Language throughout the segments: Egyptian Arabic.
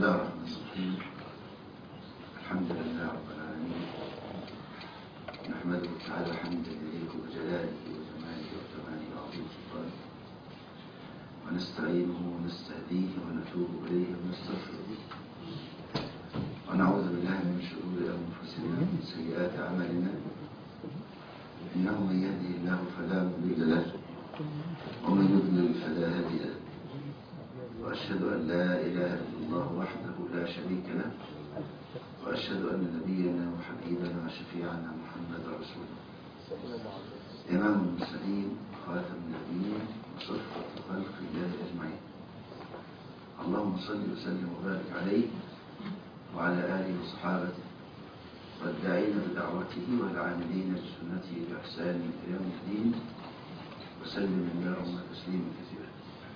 الله الرحمن الرحيم الحمد لله رب العالمين نحمده تعالى حمدا يليق بجلاله وجماله وكماله وعظيم سلطانه ونستعينه ونستهديه ونتوب اليه ونستغفره ونعوذ بالله من شرور انفسنا ومن سيئات اعمالنا انه من يهده الله فلا مضل له ومن يضلل فلا هادي له وأشهد أن لا إله إلا الله وحده لا شريك له وأشهد أن نبينا وحبيبنا وشفيعنا محمد رسول الله إمام المرسلين خاتم النبيين وصفة خلق الله أجمعين اللهم صل وسلم وبارك عليه وعلى آله وصحابته والداعين بدعوته والعاملين بسنته بإحسان إلى يوم الدين وسلم اللهم تسليما كثيرا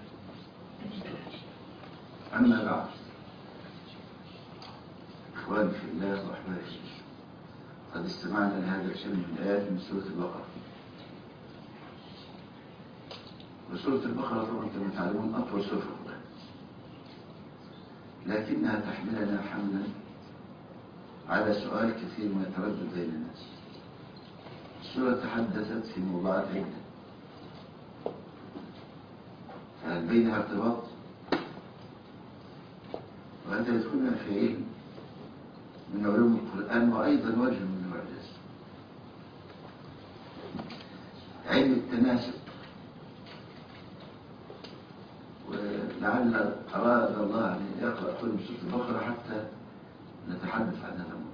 أما بعد إخواني في الله وأحبابي في الله قد استمعنا لهذا الشيء من الآيات من سورة البقرة وسورة البقرة طبعا كما تعلمون أطول سورة في القرآن لكنها تحملنا حملا على سؤال كثير ما يتردد بين الناس السورة تحدثت في موضوعات عدة فهل بينها ارتباط وهذا يدخلنا في علم من علوم القرآن وأيضا وجه من الإعجاز علم التناسب ولعل أراد الله أن يقرأ كل من سورة البقرة حتى نتحدث عن هذا الموضوع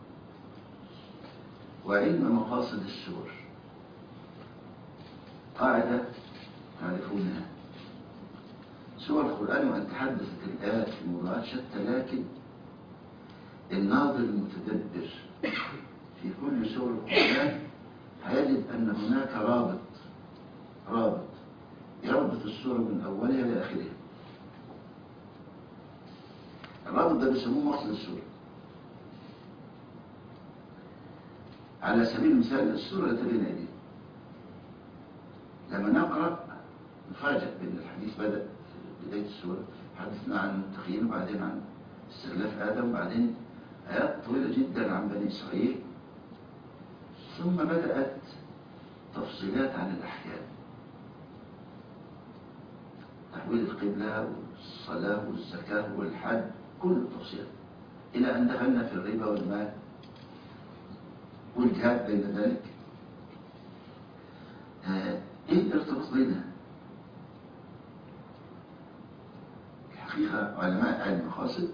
وعلم مقاصد السور قاعدة تعرفونها سور القرآن وأن تحدثت الآيات في موضوعات شتى لكن الناظر المتدبر في كل سور القرآن هيجد أن هناك رابط رابط يربط السورة من أولها إلى آخرها الرابط ده بيسموه مقصد السورة على سبيل المثال السورة التي بين أيدينا لما نقرأ نفاجأ بأن الحديث بدأ بداية السورة حدثنا عن المتقين وبعدين عن استغلاف آدم وبعدين آيات طويلة جدا عن بني إسرائيل ثم بدأت تفصيلات عن الأحكام تحويل القبلة والصلاة والزكاة والحج كل التفصيلات إلى أن دخلنا في الربا والمال والجهاد بين ذلك آه إيه الارتباط بينها؟ الحقيقة علماء علم المقاصد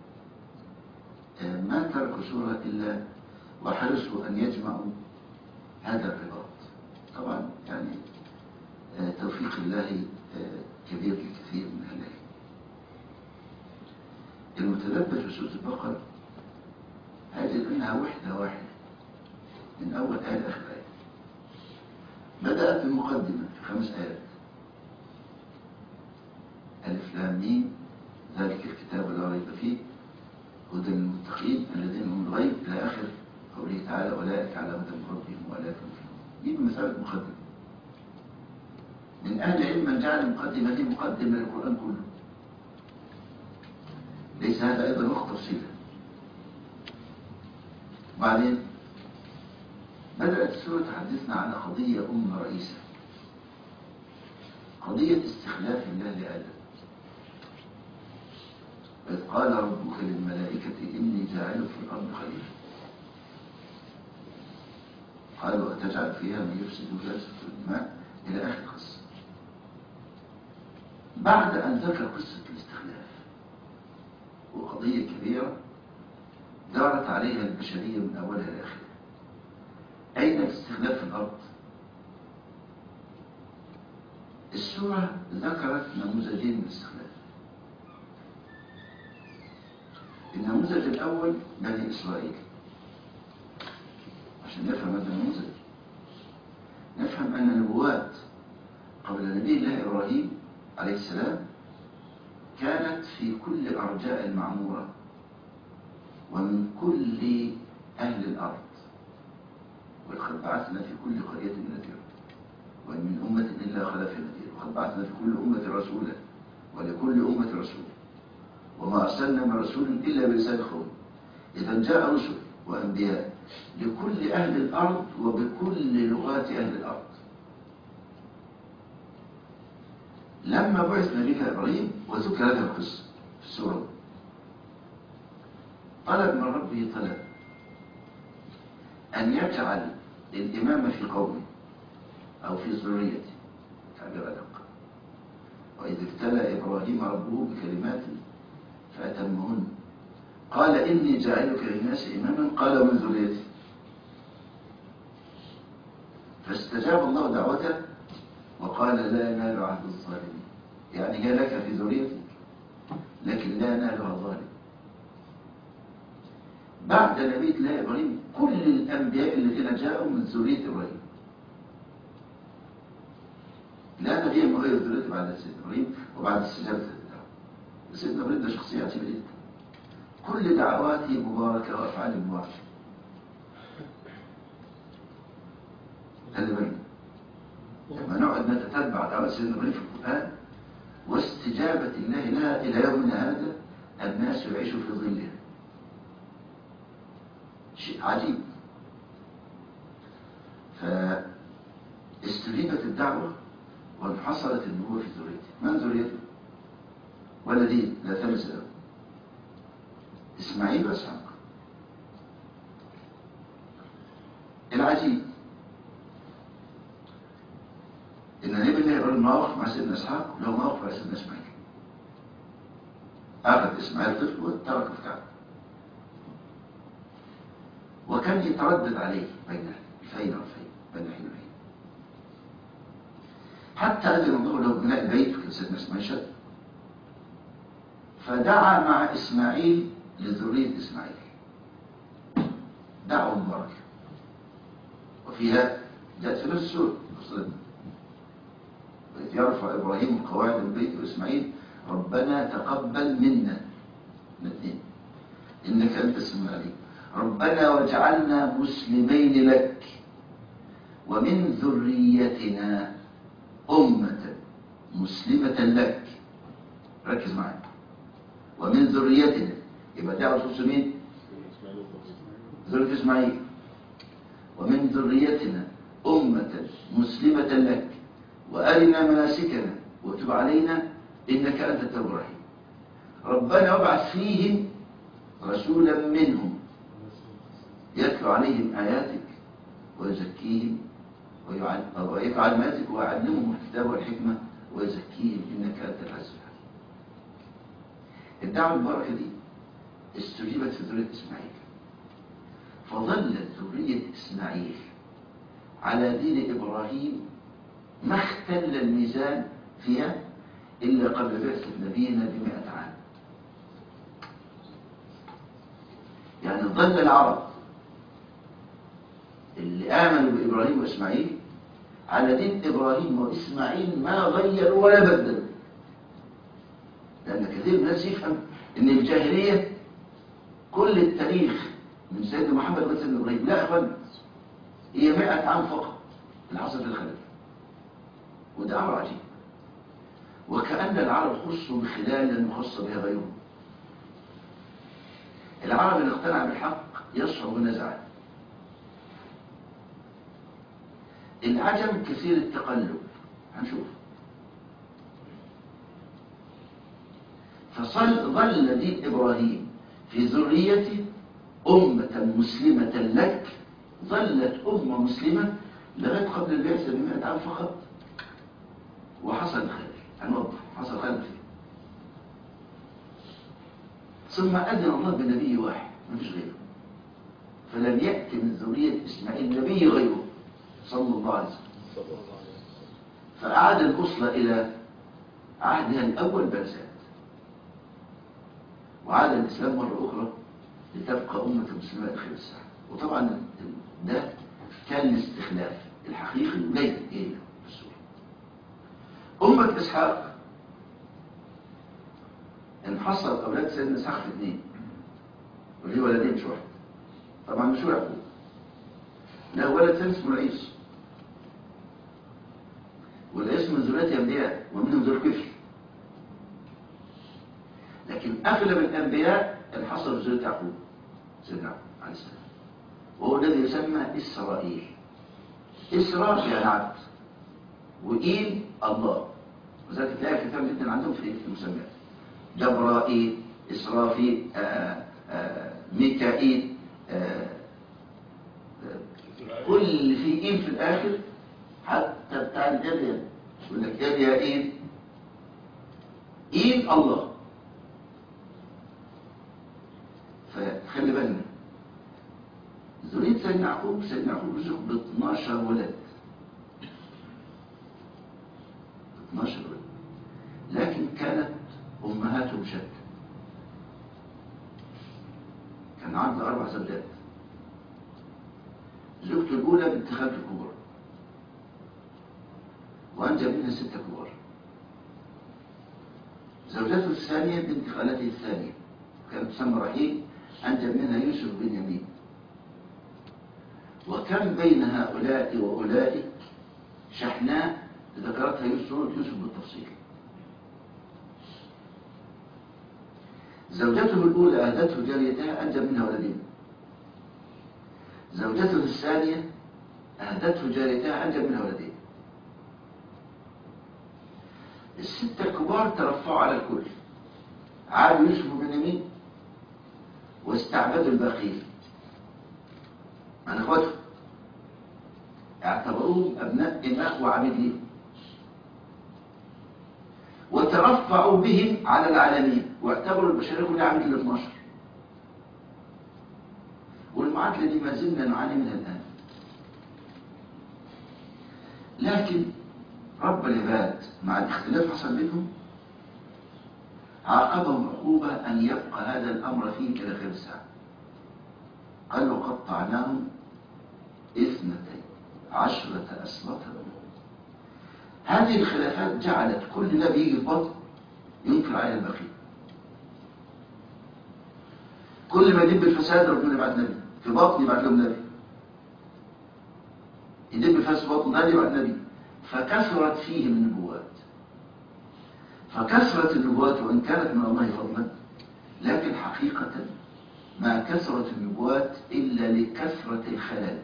ما تركوا سورة إلا وحرصوا أن يجمعوا هذا الرباط طبعا يعني توفيق الله كبير لكثير من أهله المتدبر في سورة البقرة هذه أنها وحدة واحدة من أول آية لآخر آية بدأت بمقدمة في خمس آيات ألف لام ميم ذلك الكتاب لا ريب فيه هدى للمتقين الذين هم الغيب إلى آخر قوله تعالى أولئك على هدى من ربهم وأولئك هم دي مسألة مقدمة من أهل العلم من جعل المقدمة دي مقدمة للقرآن كله ليس هذا أيضا وقت تفصيلا وبعدين بدأت السورة تحدثنا عن قضية أم رئيسة قضية استخلاف الله لآدم إذ قال ربك للملائكة إني جاعل في الأرض خليفة قالوا أتجعل فيها من يفسد ويسفك الدماء إلى آخر القصة بعد أن ذكر قصة الاستخلاف وقضية كبيرة دارت عليها البشرية من أولها إلى آخرها أين الاستخلاف في الأرض؟ السورة ذكرت نموذجين من الاستخلاف النموذج الأول بني إسرائيل عشان نفهم هذا النموذج نفهم أن النبوات قبل نبي الله إبراهيم عليه السلام كانت في كل أرجاء المعمورة ومن كل أهل الأرض ولقد بعثنا في كل قرية نذيرا وإن من أمة إلا خلا في نذير وقد بعثنا في كل أمة رسولا ولكل أمة رسول وما أرسلنا من رسول إلا بلسان قومه إذا جاء رسل وأنبياء لكل أهل الأرض وبكل لغات أهل الأرض لما بعث نبينا إبراهيم وذكر هذا القصة في السورة طلب من ربه طلب أن يجعل الإمام في قومه أو في ذريته تعبير أدق وإذ ابتلى إبراهيم ربه بكلمات فأتمهن قال إني جاعلك للناس إماما قال من ذريتي فاستجاب الله دعوته وقال لا ينال عهد الظالمين يعني هي لك في ذريتك لكن لا ينالها الظالم بعد نبي الله إبراهيم كل الأنبياء الذين جاءوا من ذرية إبراهيم لا نبي من غير ذريته بعد سيدنا إبراهيم وبعد استجابة الدعوة سيدنا إبراهيم ده شخصية عجيبة جدا كل دعواته مباركة وأفعاله مباركة خلي بالك لما نقعد نتتبع دعوات سيدنا إبراهيم في القرآن واستجابة الله لها إلى يومنا هذا الناس يعيشوا في ظلها شيء عجيب فاستجيبت الدعوة وانحصرت النبوة في ذريته من ذريته ولدين لا ثالث له إسماعيل وإسحاق العجيب إن نبي الله يقول المواقف مع سيدنا إسحاق له مواقف مع سيدنا إسماعيل أخذ إسماعيل طفل وتركه في كعبه وكان يتردد عليه بين الفين والفين بين الحين والحين حتى أذن الله له بناء البيت وكان سيدنا إسماعيل شد فدعا مع إسماعيل لذرية إسماعيل دعوة مباركة وفيها جاءت في نفس السورة وإذ يرفع إبراهيم القواعد من بيت وإسماعيل ربنا تقبل منا الاثنين إنك أنت السميع العليم ربنا واجعلنا مسلمين لك ومن ذريتنا أمة مسلمة لك ركز معايا ومن ذريتنا يبقى دعوة خصوص مين؟ ذرية إسماعيل ومن ذريتنا أمة مسلمة لك وأرنا مناسكنا وتب علينا إنك أنت التواب الرحيم ربنا وابعث فيهم رسولا منهم يتلو عليهم آياتك ويزكيهم ويفعل ماتك ويعلمهم الكتاب والحكمة ويزكيهم إنك أنت العزيز الحكيم الدعوة المباركة دي استجيبت في ذرية إسماعيل فظلت ذرية إسماعيل على دين إبراهيم ما اختل الميزان فيها إلا قبل بعثة نبينا بمئة عام يعني ظل العرب اللي آمنوا بإبراهيم وإسماعيل على دين إبراهيم وإسماعيل ما غيروا ولا بدلوا لأن كثير من الناس يفهم إن الجاهلية كل التاريخ من سيدنا محمد لغاية سيدنا إبراهيم لا أخوان هي 100 عام فقط اللي حصل في الخلافة وده أمر عجيب وكأن العرب خصوا بخلالا خص بها غيرهم العرب اللي اقتنع بالحق يصعب النزاع العجم كثير التقلب هنشوف فصل ظل دين إبراهيم في ذريته أمة مسلمة لك ظلت أمة مسلمة لغاية قبل البعثة بمئة عام فقط وحصل خلل هنوضح حصل خلل فيه ثم أذن الله بنبي واحد ما فيش غيره فلم يأتي من ذرية إسماعيل نبي غيره صلى الله عليه وسلم فأعاد الأصل إلى عهدها الأول بلسات وعاد الإسلام مرة أخرى لتبقى أمة المسلمين آخر الساعة وطبعا ده كان الاستخلاف الحقيقي قليل إيه في السورة أمة إسحاق انحصر أولاد سيدنا إسحاق في اثنين وليه ولدين مش واحد طبعا مش يعقوب لا ولد ثاني اسمه العيس والعيس من ذرية أنبياء ومنهم ذو الكفل لكن لكن أغلب الأنبياء انحصروا في ذرية يعقوب سيدنا يعقوب عليه السلام وهو الذي يسمى إسرائيل إسراء يعني عبد وإيل الله وذلك تلاقي كتاب جدا عندهم في المسميات جبرائيل إسرافيل آآ آآ ميكائيل آآ كل اللي فيه إيل في الآخر حتى بتاع الجبل يقول لك يا يا إيل إيل الله فخلي بالنا ذرية سيدنا يعقوب سيدنا يعقوب رزق ب 12 ولد 12 ولد لكن كانت أمهاتهم شتى كان عنده أربع زوجات زوجته الأولى بنت خالته الكبرى وأنجب منها ستة كبار زوجته الثانية بنت خالته الثانية كانت تسمى رحيل أنجب منها يوسف بن يمين وكم بين هؤلاء وأولئك شحناء ذكرتها يوسف يوسف بالتفصيل زوجته الأولى أهدته جاريتها أنجب منها ولدين زوجته الثانية أهدته جاريتها أنجب منها ولدين الستة الكبار ترفعوا على الكل عادوا يوسف بن يمين واستعبدوا الباقين عن اخواتهم اعتبروهم ابناء اماء وعبيد ليهم وترفعوا بهم على العالمين واعتبروا البشريه كلها عبيد ال 12 والمعادله دي ما زلنا نعاني منها الان لكن رب العباد مع الاختلاف حصل بينهم عاقبهم عقوبة أن يبقى هذا الأمر فيه إلى آخر الساعة قال وقطعناهم اثنتين عشرة أسباط هذه الخلافات جعلت كل نبي يجي في بطن ينكر عليه الباقي كل ما يدب الفساد ربنا يبعت نبي في بطن يبعت لهم نبي يدب الفساد في بطن نبي يبعت نبي فكثرت فيهم النبوات فكثرت النبوات وإن كانت من الله فضلا لكن حقيقة ما كثرت النبوات إلا لكثرة الخلل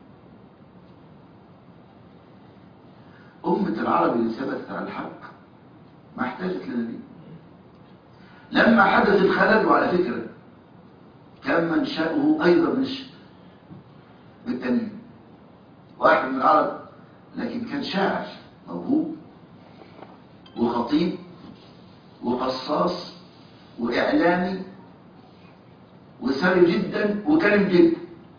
أمة العرب اللي ثبتت على الحق ما احتاجت لنبي لما حدث الخلل وعلى فكرة كان منشأه أيضا نشأ بالتنين واحد من العرب لكن كان شاعر موهوب وخطيب وقصاص وإعلامي وثري جدا وكريم جدا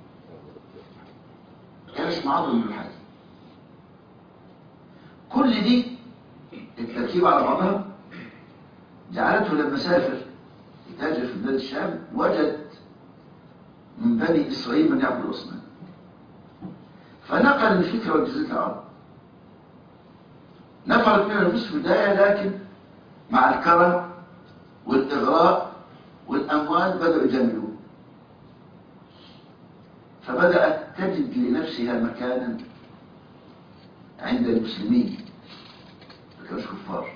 كان اسمه عضو من الحاج كل دي التركيب على بعضها جعلته لما سافر يتاجر في بلاد الشام وجد من بني إسرائيل من يعبد الأصنام فنقل الفكرة والجزيرة العرب نفرت منها النفوس في البداية لكن مع الكرم والإغراء والأموال بدأوا يجاملوه فبدأت تجد لنفسها مكانا عند المسلمين ما كانوش كفار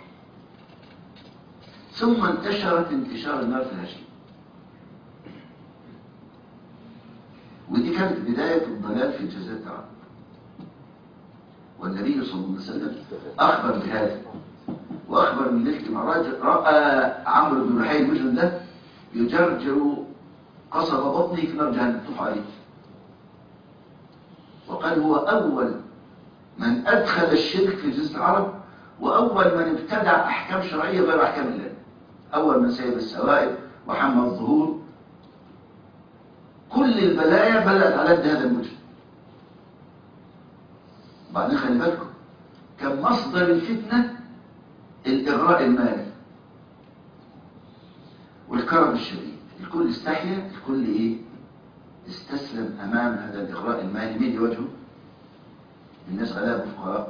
ثم انتشرت انتشار النار في الهشيم ودي كانت بداية الضلال في جزيرة العرب والنبي صلى الله عليه وسلم أخبر بهذا وأخبر من ليلة المعراج رأى عمرو بن لحي المجرم ده يجرجر قصب بطنه في نار جهنم تطوف عليه وقال هو أول من أدخل الشرك في جزيرة العرب وأول من ابتدع أحكام شرعية غير أحكام الله أول من سيب السوائب وحمى الظهور كل البلايا بدأت على يد هذا المجرم بعدين خلي بالكم كان مصدر الفتنة الإغراء المالي والكرم الشديد الكل استحيا الكل إيه استسلم أمام هذا الإغراء المالي مين يواجهه الناس غلاب وفقراء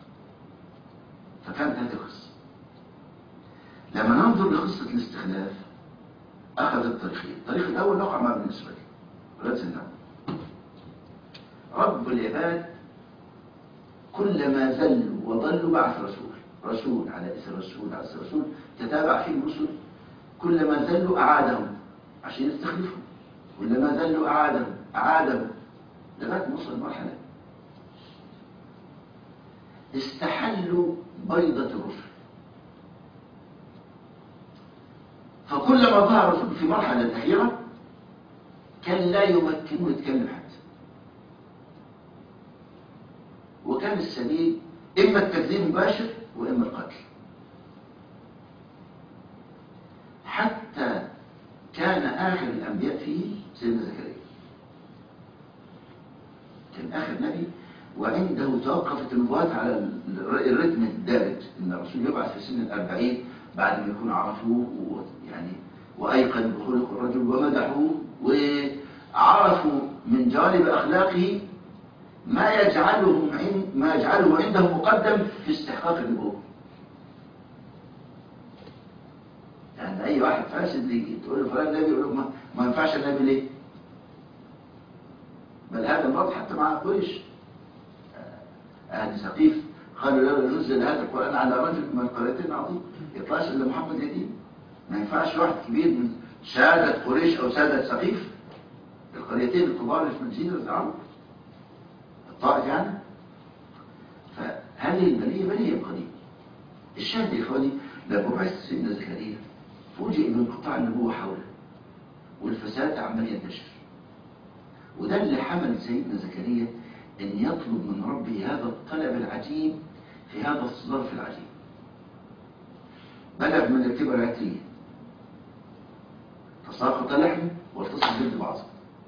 فكانت هذه القصة لما ننظر لقصة الاستخلاف أخذ الطريقين الطريق الأول وقع مع بني إسرائيل ولاد سنة رب العباد كلما ذلوا وضلوا بعث رسول رسول على اسم رسول على اسم رسول تتابع فيهم رسل كلما ذلوا أعادهم عشان يستخلفهم كلما ذلوا أعادهم أعادهم لغاية ما وصل المرحلة استحلوا بيضة الرسل فكلما ظهر الرسول في مرحلة الأخيرة كان لا يمكنه يتكلم حتى وكان السبيل إما التكذيب المباشر وإما القتل حتى كان آخر الأنبياء فيه سيدنا زكريا كان آخر نبي وعنده توقفت النبوات على الرتم الدارج إن الرسول يبعث في سن الأربعين بعد ما يكون عرفوه ويعني وأيقن بخلق الرجل ومدحوه وعرفوا من جانب أخلاقه ما يجعلهم عند ما يجعله عنده مقدم في استحقاق النبوة يعني أي واحد فاسد يجي تقول له فلان نبي يقول له ما, ما ينفعش النبي ليه؟ بل هذا المرض حتى مع قريش أهل سقيف قالوا لا ينزل هذا القرآن على رجل من القريتين عظيم يطلعش إلا محمد يتيم ما ينفعش واحد كبير من سادة قريش أو سادة سقيف القريتين الكبار اللي في مدينة العرب الطائف يعني فهذه البلية بلية قديمة الشاهد يا إخواني لما بعث سيدنا زكريا فوجئ بانقطاع النبوة حوله والفساد عمال ينتشر وده اللي حمل سيدنا زكريا أن يطلب من ربه هذا الطلب العجيب في هذا الظرف العجيب بلغ من الكبر العترية تساقط لحمه والتصق جلد بعضه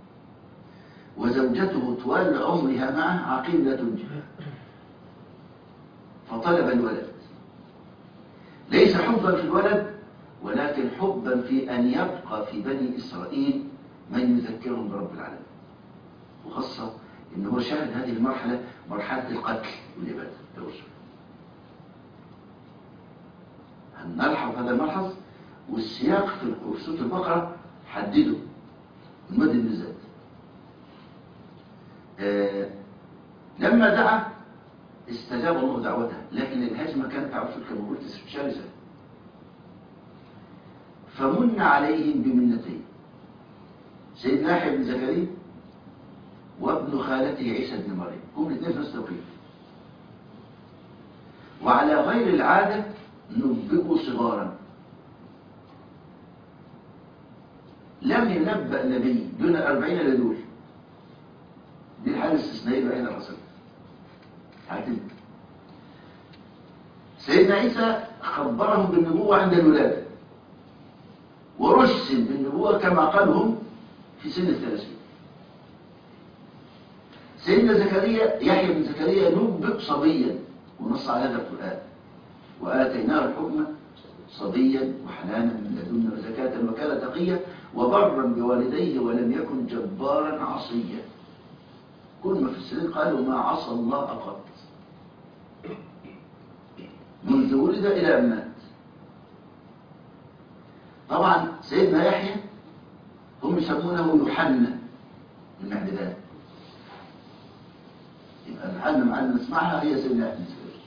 وزوجته طوال عمرها معه عقيم لا تنجب فطلب الولد ليس حبا في الولد ولكن حبا في أن يبقى في بني إسرائيل من يذكرهم برب العالمين وخاصة إن هو شاهد هذه المرحلة مرحلة القتل والإبادة الرسل هنلحظ هذا الملحظ والسياق في سورة البقرة حدده المدن بالذات آه لما دعا استجاب الله دعوته لكن الهجمة كانت على الرسول كما قلت شرسة فمن عليهم بمنتين سيدنا يحيى بن زكريا وابن خالته عيسى بن مريم هم الاثنين في نفس التوقيت وعلى غير العادة نبئوا صغارا لم ينبأ نبي دون الأربعين لدول دي الحالة الاستثنائية الوحيدة اللي حصلت هتبقى سيدنا عيسى خبرهم بالنبوة عند الولادة ورسم بالنبوة كما قالهم في سن الثلاثين سيدنا زكريا يحيى بن زكريا نبئ صبيا ونص على هذا القرآن وآتيناه الحكم صبيا وحنانا من لدنا وزكاة وكان تقيا وبرا بوالديه ولم يكن جبارا عصيا كل ما في السنين قالوا ما عصى الله قط منذ ولد إلى أن مات طبعا سيدنا يحيى هم يسمونه يوحنا المعدلات يبقى الحل مع اللي نسمعها هي سيدنا يحيى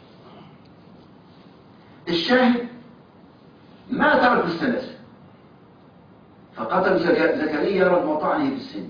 الشاهد ما ترك الثلاثة فقتل زكريا رغم طعنه في السن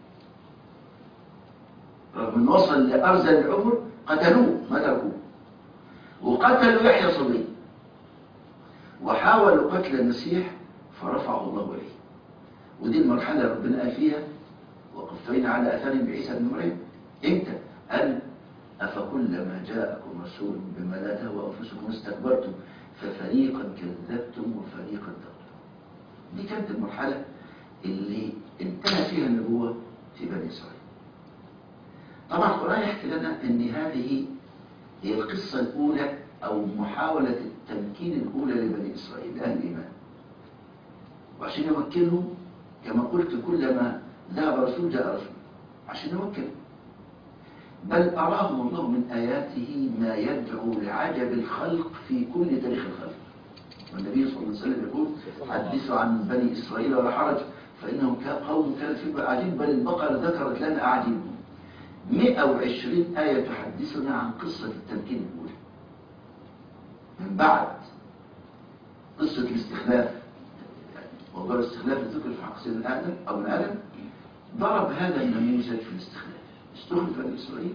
رغم ان وصل لأرزل العمر قتلوه ما تركوه وقتلوا يحيى صبي وحاولوا قتل المسيح فرفعه الله إليه ودي المرحلة ربنا قال فيها وقفينا على أثرهم بعيسى بن مريم امتى؟ قال أفكلما جاءكم رسول بما لا تهوى أنفسكم استكبرتم ففريقا كذبتم وفريقا تقتلون دي كانت المرحلة اللي انتهى فيها النبوة في بني إسرائيل طبعا القرآن يحكي لنا أن هذه هي القصة الأولى أو محاولة التمكين الأولى لبني إسرائيل لأهل الإيمان وعشان يمكنهم كما قلت كلما ذهب رسول جاء رسول عشان يمكنهم بل أراهم الله من آياته ما يدعو لعجب الخلق في كل تاريخ الخلق والنبي صلى الله عليه وسلم يقول حدثوا عن بني إسرائيل ولا حرج فإنهم قوم كانت فيهم أعاجيب بل البقرة ذكرت لنا أعاجيبهم 120 آية تحدثنا عن قصة التمكين الأولى من بعد قصة الاستخلاف موضوع الاستخلاف الذكر في حق سيدنا آدم أو من آدم ضرب هذا النموذج في الاستخلاف استخلف بني إسرائيل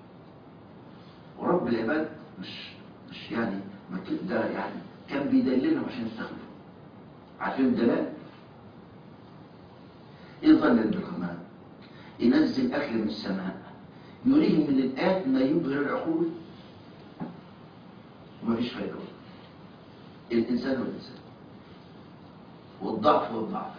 ورب العباد مش مش يعني ما كان- ده يعني كان بيدللهم عشان يستخلفوا عارفين الدلال؟ يظلل بالغمام ينزل أكل من السماء يريهم من الآيات ما يبهر العقول ومفيش فايدة الإنسان والإنسان والضعف والضعف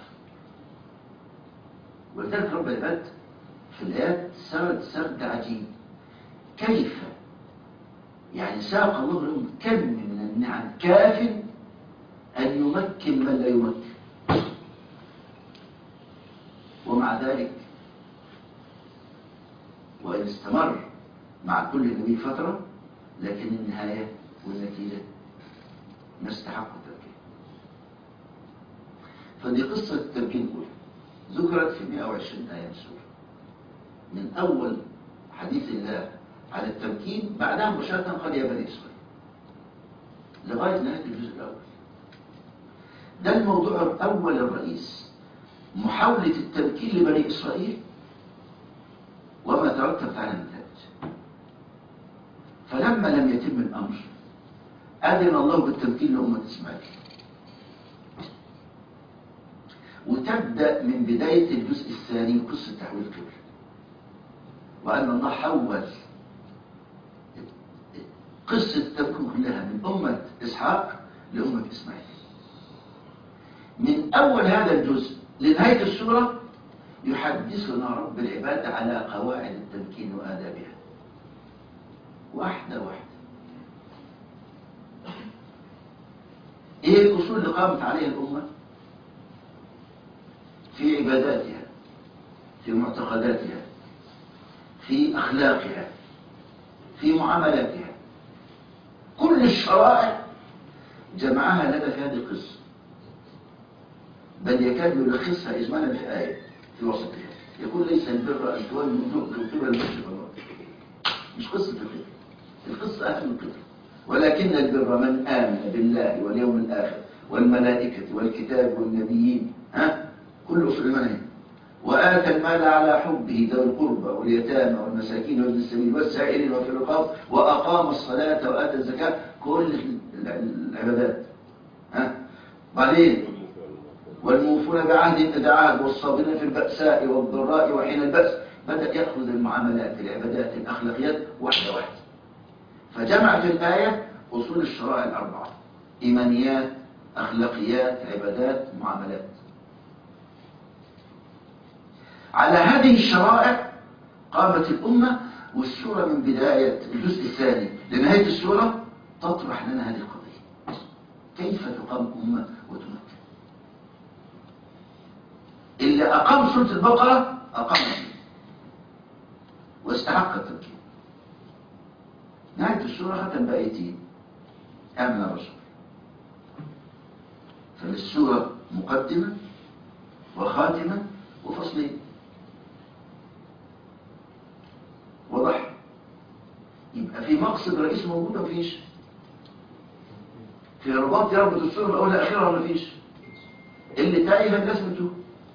ولذلك رب العباد في الآيات سرد سرد عجيب كيف يعني ساق الله لهم كم من النعم كاف أن يمكن من لا يمكن ومع ذلك وإن استمر مع كل نبي فترة لكن النهاية والنتيجة ما استحقوا التمكين فدي قصة التمكين الأولى ذكرت في 120 آية من السورة من أول حديث الله على التمكين بعدها مباشرة قال يا بني إسرائيل لغاية نهاية الجزء الأول ده الموضوع الأول الرئيس محاولة التمكين لبني إسرائيل وما ترتب على النتائج فلما لم يتم الأمر أذن الله بالتمكين لأمة إسماعيل وتبدأ من بداية الجزء الثاني قصة تحويل القبل وأن الله حول قصة التمكين كلها من أمة إسحاق لأمة إسماعيل من أول هذا الجزء لنهاية السورة يحدثنا رب العباد على قواعد التمكين وآدابها واحدة واحدة ايه الاصول اللي قامت عليها الامه في عباداتها في معتقداتها في اخلاقها في معاملاتها كل الشرائع جمعها لنا في هذه القصه بل يكاد يلخصها اجمالا في ايه في وسطها يقول ليس البر ان تولوا وجوهكم قبل المشرق والمغرب مش قصه الفطر القصه اهم من الفطر ولكن البر من آمن بالله واليوم الآخر والملائكة والكتاب والنبيين ها كل أصول المنهج وآتى المال على حبه ذوي القربى واليتامى والمساكين وابن السبيل والسائلين وفي الرقاب وأقام الصلاة وآتى الزكاة كل العبادات ها بعدين والموفون بعهد إذا عهد والصابرين في البأساء والضراء وحين البأس بدأ يأخذ المعاملات العبادات الأخلاقيات واحدة واحدة فجمع في الآية أصول الشرائع الأربعة إيمانيات أخلاقيات عبادات معاملات على هذه الشرائع قامت الأمة والسورة من بداية الجزء الثاني لنهاية السورة تطرح لنا هذه القضية كيف تقام أمة وتمكن اللي أقام سورة البقرة أقام الدين واستحق التمكين نهاية السورة ختم بآيتين آمن الرسول فللسورة مقدمة وخاتمة وفصلين واضح يبقى في مقصد رئيس موجود ولا مفيش في رباط يربط السورة من أولها آخرها ولا مفيش اللي تايه الناس بتوه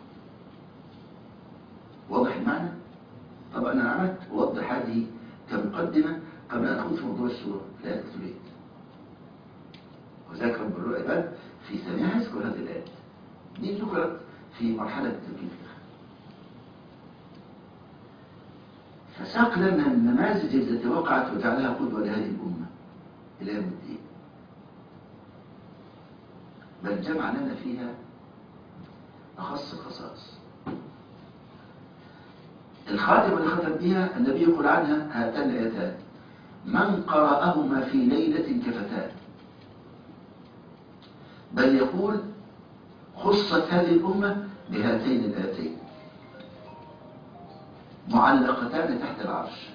واضح المعنى طبعا أنا عملت أوضح هذه كمقدمة قبل أن أدخل في موضوع السورة لا تريد وذلك رب العباد في ثانية يذكر هذه الآيات دي ذكرت في مرحلة التمكين في الآخر فساق لنا النماذج التي وقعت وجعلها قدوة لهذه الأمة إلى يوم الدين بل جمع لنا فيها أخص الخصائص الخاتمة اللي ختم بها النبي يقول عنها هاتان الآيتان من قرأهما في ليلة كفتان بل يقول خصت هذه الأمة بهاتين الآتين معلقتان تحت العرش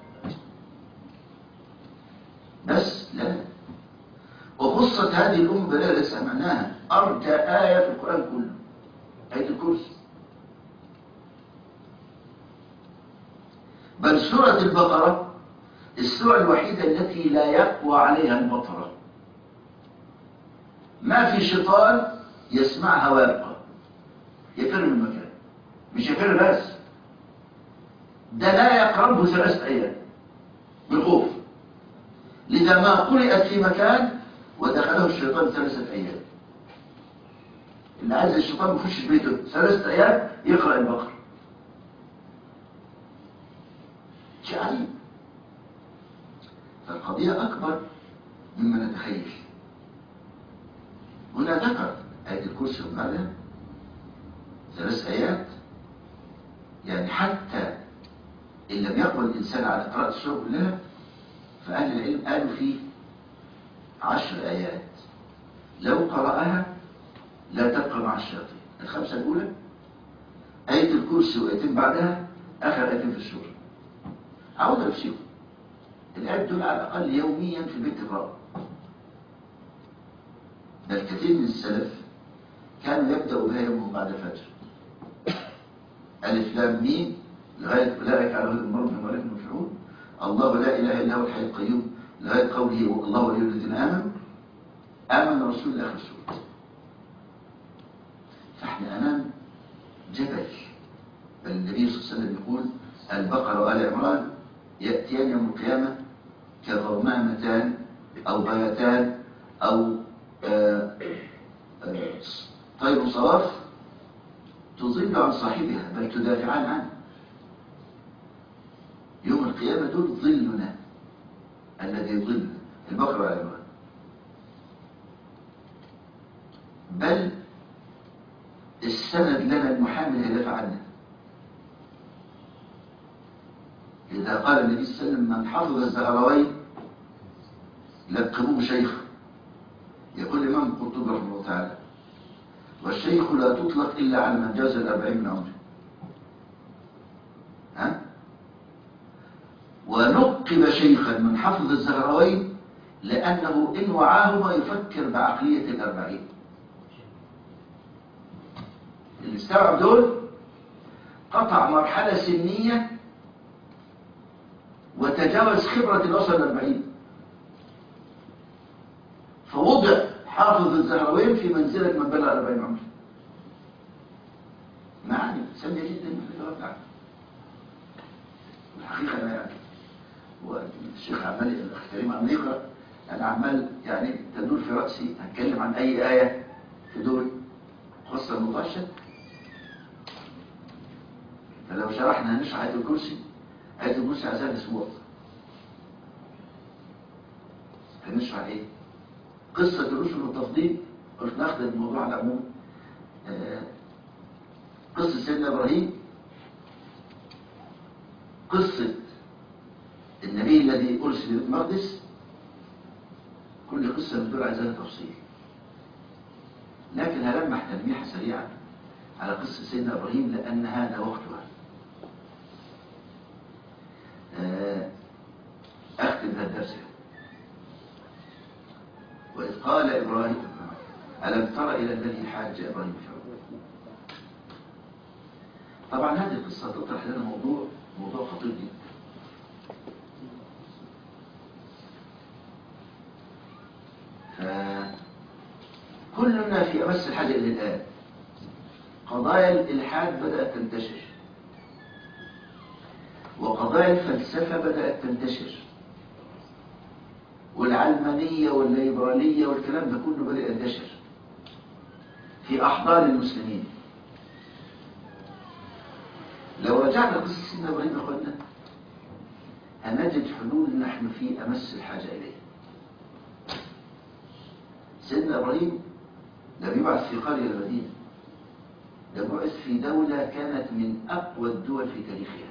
بس لا وخصت هذه الأمة بلا سمعناها أرجى آية في القرآن كله آية الكرسي بل سورة البقرة السورة الوحيدة التي لا يقوى عليها البطرة ما في شيطان يسمعها ويبقى يفر من مكان مش يفر بس ده لا يقربه ثلاثة أيام بالخوف لذا ما قرأت في مكان ودخله الشيطان ثلاثة أيام اللي عايز الشيطان ما يخش بيته ثلاثة أيام يقرأ البقرة شيء عجيب فالقضية أكبر مما نتخيل هنا ذكر آية الكرسي وبعدها ثلاث آيات يعني حتى إن لم يقبل الإنسان على قراءة السورة كلها فأهل العلم قالوا فيه عشر آيات لو قرأها لا تبقى مع الشياطين الخمسة الأولى آية الكرسي وآيتين بعدها آخر آيتين في السورة عاوز أفسيهم الآيات دول على الأقل يوميا في البيت الرابع بل كثير من السلف كانوا يبدأوا بها يومهم بعد الفجر ألف لام ميم لغاية أولئك على هدى المرض من ولكن مفعول الله لا إله إلا هو الحي القيوم لغاية قوله الله ولي الذين آمنوا آمن رسول الله آخر السورة فاحنا أمام جبل بل النبي صلى الله عليه وسلم يقول البقرة وآل عمران يأتيان يوم القيامة كغمامتان أو بيتان أو آه، آه، طير صواف تظل عن صاحبها بل تدافعان عنه يوم القيامة دول ظلنا الذي يظل البقرة والعنوان بل السند لنا المحامل يدافع عنه إذا قال النبي صلى الله عليه وسلم من حفظ الزهروين لقبوه شيخ يقول الإمام القرطبي رحمه الله تعالى والشيخ لا تطلق إلا على من جاز الأربعين من عمره ها؟ ونقب شيخا من حفظ الزهروين لأنه إن وعاهما يفكر بعقلية الأربعين اللي استوعب دول قطع مرحلة سنية وتجاوز خبرة الأسر الأربعين فوضع حافظ الزهروين في منزلة من بلغ أربعين عمر معاني سامية جدا في الوقت الحقيقة أنا يعني والشيخ عمال الأخ كريم عمال يقرأ أنا عمال يعني تدور في رأسي هتكلم عن أي آية في دول خاصة الموضوع الشك فلو شرحنا هنشرح آية الكرسي آية الكرسي عايزها أسبوع هنشرح إيه؟ قصة الرسل والتفضيل قلت ناخد الموضوع على العموم آه، قصة سيدنا إبراهيم قصة النبي الذي أرسل إلى المقدس كل قصة من دول عايزها تفصيل لكن هلمح تلميحة سريعة على قصة سيدنا إبراهيم لأن هذا وقتها آه، أختم هذا الدرس وإذ قال إبراهيم ألم تر إلى الذي حاج إبراهيم في ربه طبعا هذه القصة تطرح لنا موضوع موضوع خطير جدا فكلنا في أمس الحاجة إلى الآن قضايا الإلحاد بدأت تنتشر وقضايا الفلسفة بدأت تنتشر والعلمانية والليبرالية والكلام ده كله بدأ ينتشر في أحضان المسلمين لو رجعنا قصة سيدنا إبراهيم يا أخوانا هنجد حلول نحن في أمس الحاجة إليه سيدنا إبراهيم لم يبعث في قرية المدينة ده بعث في دولة كانت من أقوى الدول في تاريخها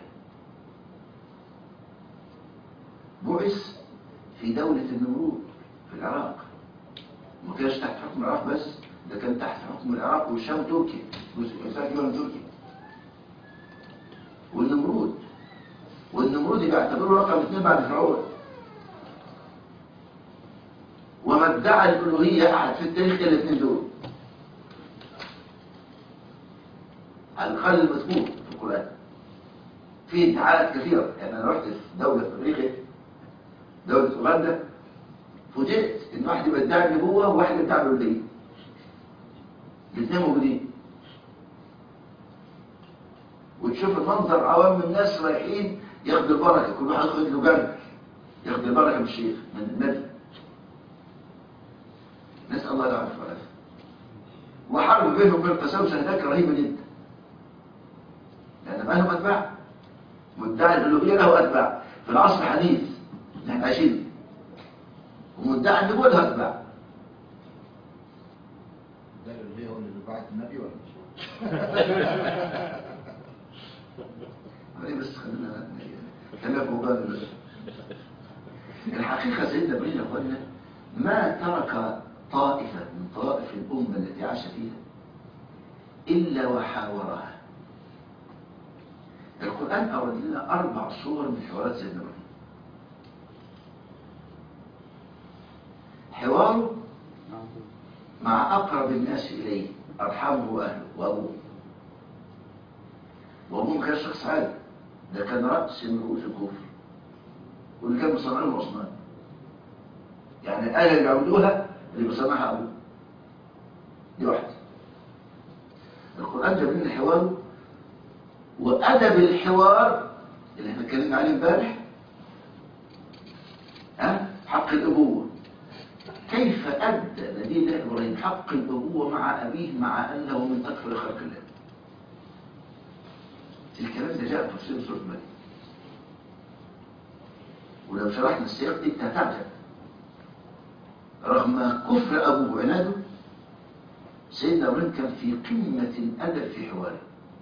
بعث في دولة النمرود في العراق ما كانش تحت حكم العراق بس ده كان تحت حكم العراق والشام تركيا جزء مساحة كبيرة من تركيا والنمرود والنمرود بيعتبروه رقم اثنين بعد فرعون وما ادعى الألوهية أحد في التاريخ إلا الاثنين دول على الأقل المذكور في القرآن في ادعاءات كثيرة يعني أنا رحت في دولة في أفريقيا دولة أوغندا فوجئت إن واحد بيدعي النبوة وواحد بيدعي الألوهية الاثنين موجودين شوف المنظر عوام الناس رايحين ياخدوا البركه كل واحد ياخد له جرد ياخد البركه من الشيخ من النبي نسال الله العافيه والعافيه وحرب بينهم وبين التسوس هناك رهيبه جدا لان ما لهم اتباع مدعي الالوهيه له اتباع في العصر الحديث اللي احنا عايشينه ومدعي النبوه له اتباع ده اللي هو اللي بعت النبي ولا مش عليه بس خلينا خلينا في موضوع دلوقتي. الحقيقة سيدنا ابراهيم يا اخوانا ما ترك طائفة من طوائف الأمة التي عاش فيها إلا وحاورها القرآن أورد لنا أربع صور من حوارات سيدنا إبراهيم حواره مع أقرب الناس إليه أرحمه وأهله وأبوه وأبوه كان شخص عادي ده كان رأس من رؤوس الكفر واللي كان بيصنعوا الأصنام يعني الآلة اللي بيعبدوها اللي بيصنعها أبوه دي واحدة القرآن جاب لنا حواره وأدب الحوار اللي احنا اتكلمنا عليه امبارح ها حق الأبوة كيف أدى نبي الله إبراهيم حق الأبوة مع أبيه مع أنه من أكثر خلق الله الكلام ده جاء في تفسير سورة مريم ولو شرحنا السياق دي هتعجب رغم كفر أبوه وعناده سيدنا إبراهيم كان في قمة الأدب في حواره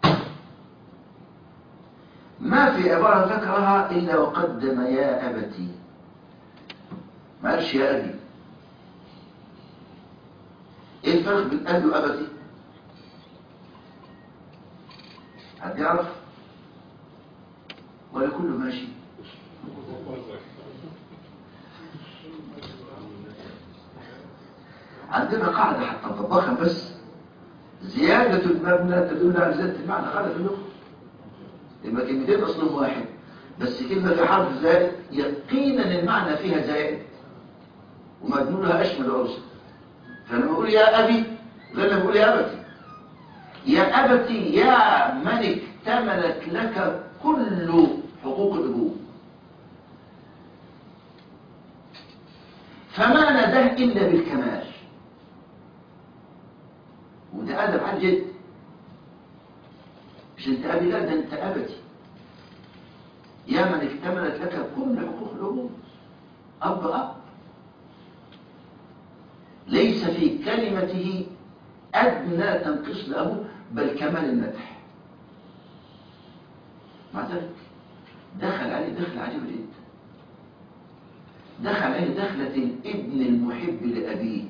ما في عبارة ذكرها إلا وقدم يا أبتي ما قالش يا أبي ايه الفرق بين ابي وابتي حد يعرف ولا كله ماشي عندنا قاعدة حتى نطبقها بس زيادة المبنى تدل على زيادة المعنى قاعدة في اللغة يبقى كلمتين أصلهم واحد بس كلمة في حرف زائد يقينا المعنى فيها زائد ومدلولها أشمل وأوسع فلما أقول يا أبي غير لما أقول يا أبتي يا أبتي يا من اكتملت لك كل حقوق الأبوة فما نداه إلا بالكمال وده أدب عالي جدا مش أنت أبي لا ده أنت أبتي يا من اكتملت لك كل حقوق الأبوة أب أب ليس في كلمته أدنى تنقص لأبوه بل كمال المدح مع ذلك دخل عليه دخل عجيب جدا دخل عليه دخلة الابن المحب لأبيه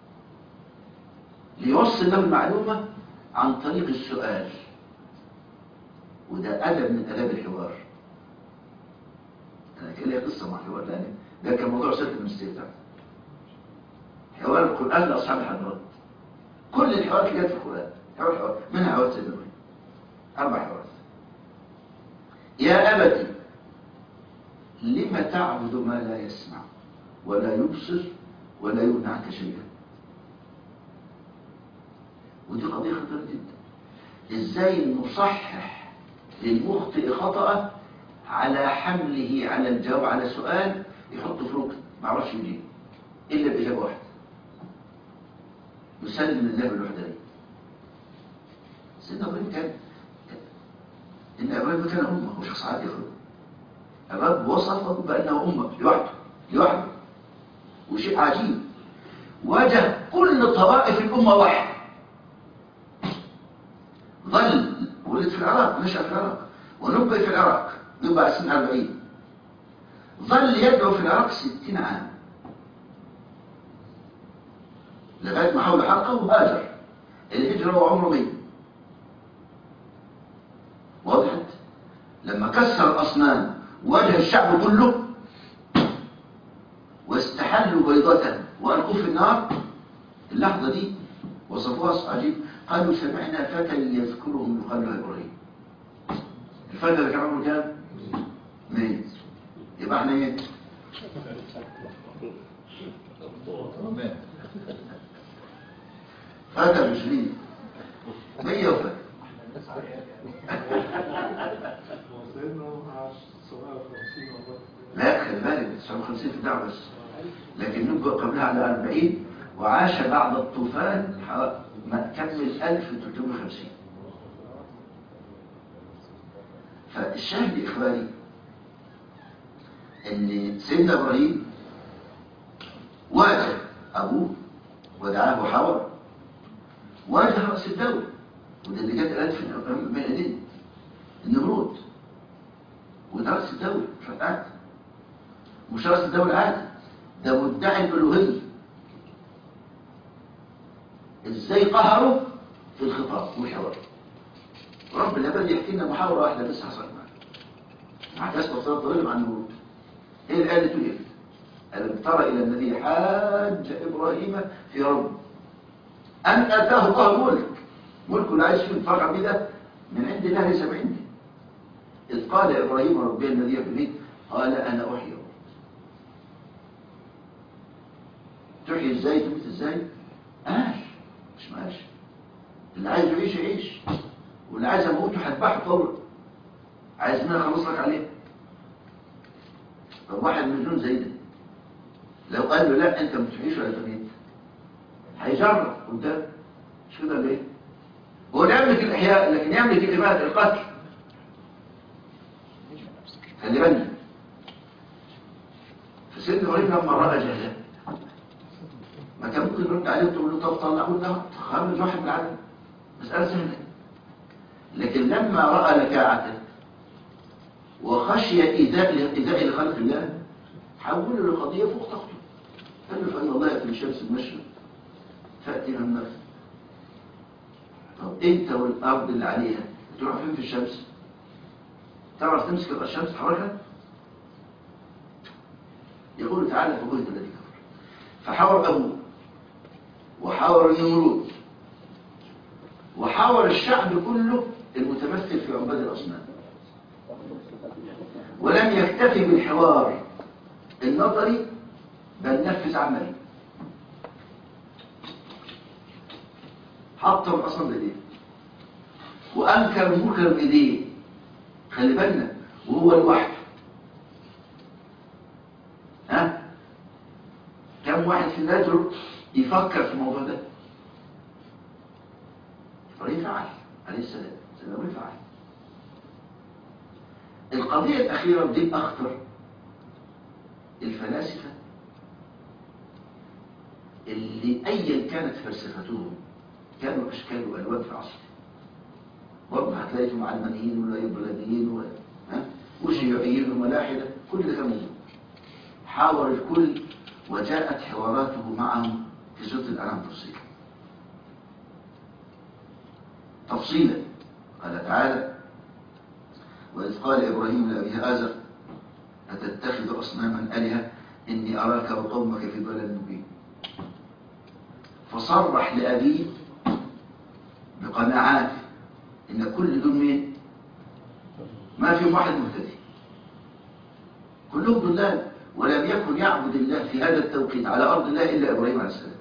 ليوصل له المعلومة عن طريق السؤال وده أدب من أداب الحوار أنا كان لي قصة مع الحوار لأن ده كان موضوع سيرة المستيطة حوار القرآن لأصحاب الحضارات كل الحوارات اللي جت في القرآن حوار حوار منها حوار سيدنا إبراهيم أربع حوارات يا أبتي لم تعبد ما لا يسمع ولا يبصر ولا يغني عنك شيئا ودي قضية خطيرة جدا ازاي نصحح للمخطئ خطأ على حمله على الجواب على سؤال يحطه في ركن ما عرفش يجيب إلا بإجابة واحدة يسلم الله بالوحدانية سيدنا إبراهيم كان إن إبراهيم كان أمة هو شخص عادي خالص الرب وصفه بأنه أمة لوحده لوحده وشيء عجيب واجه كل طوائف الأمة واحد ظل ولد في العراق نشأ في العراق ونبئ في العراق نبئ سنة 40 ظل يدعو في العراق 60 عام لغاية ما حول حلقه وهاجر الهجرة وعمره 100 وضحت لما كسر الأصنام واجه الشعب كله واستحلوا بيضة وألقوه في النار اللحظة دي وصفوها عجيب قالوا سمعنا فتى يذكرهم يقال له إبراهيم الفتى اللي كان عمره كام؟ ميت يبقى احنا ايه؟ تمام فتى مش ميت مية وفتى 54 في الدعوة بس لكن نبقى قبلها على 40 وعاش بعد الطوفان ح- ما كمل 1350 فالشاهد إخواني ان سيدنا ابراهيم واجه ابوه ودعاه حور واجه راس الدوله وده اللي جت الان في بين ايدينا النمرود وده راس الدوله مش قاعد مش راس الدوله عادي ده مدعي الالوهيه ازاي قهروا في الخطاب والحوار رب العباد يحكي لنا محاوره واحده بس حصلت معاه مع كسب صلاة طويلة مع النمرود ايه الآية اللي تقول ايه ألم تر إلى الذي حاج إبراهيم في ربه أن آتاه الله ملك ملك لا عايش فيه انفرع به ده من عند الله ليس من عندي إذ قال إبراهيم ربي الذي يحيي قال أنا أحيي تحيي ازاي تموت ازاي عاش مش ماشي اللي عايز يعيش يعيش واللي عايز اموته هذبحه فورا عايز منها اخلص لك عليه طب واحد مجنون زي ده لو قال له لا انت ما بتعيش ولا تميت هيجرب قدام مش كده ليه هو لا يملك الاحياء لكن يملك الاماته القتل خلي بالك فسيدنا ابراهيم لما راى جهله ما كان ممكن يرد عليه وتقول له طب طلعوا لنا خرج واحد من العالم مساله سهله لكن لما راى لكاعته وخشي ايذاء ايذاء لخلق الله حوله لقضيه فوق طاقته قال له فان الله ياتي الشمس المشرق فاتي من المغرب طب انت والارض اللي عليها تروح فين في الشمس تعرف تمسك الشمس تحركها يقول تعالى فبهت الذي كفر فحاور ابوه وحاور النمرود وحاور الشعب كله المتمثل في عباد الاصنام ولم يكتفي بالحوار النظري بل نفذ عملي حطم اصلا بايديه وانكر منكر بايديه خلي بالنا وهو لوحده ها كم واحد في النادر يفكر في الموضوع ده ابراهيم فعل عليه السلام سيدنا ابراهيم فعل القضية الأخيرة ودي الأخطر الفلاسفة اللي أيا كانت فلسفتهم كانوا أشكال وألوان في عصر برضه هتلاقي فيهم علمانيين والليبراليين و... ها؟ وشيوعيين وملاحدة كل ده كان موجود حاور الكل وجاءت حواراته معهم في سورة الأنعام تفصيلا تفصيلا قال تعالى وإذ قال إبراهيم لأبيه آزر أتتخذ أصناما آلهة إني أراك وقومك في ضلال مبين فصرح لأبيه بقناعات إن كل دول مين ما فيهم واحد مهتدي كلهم ضلال ولم يكن يعبد الله في هذا التوقيت على أرض الله إلا إبراهيم عليه السلام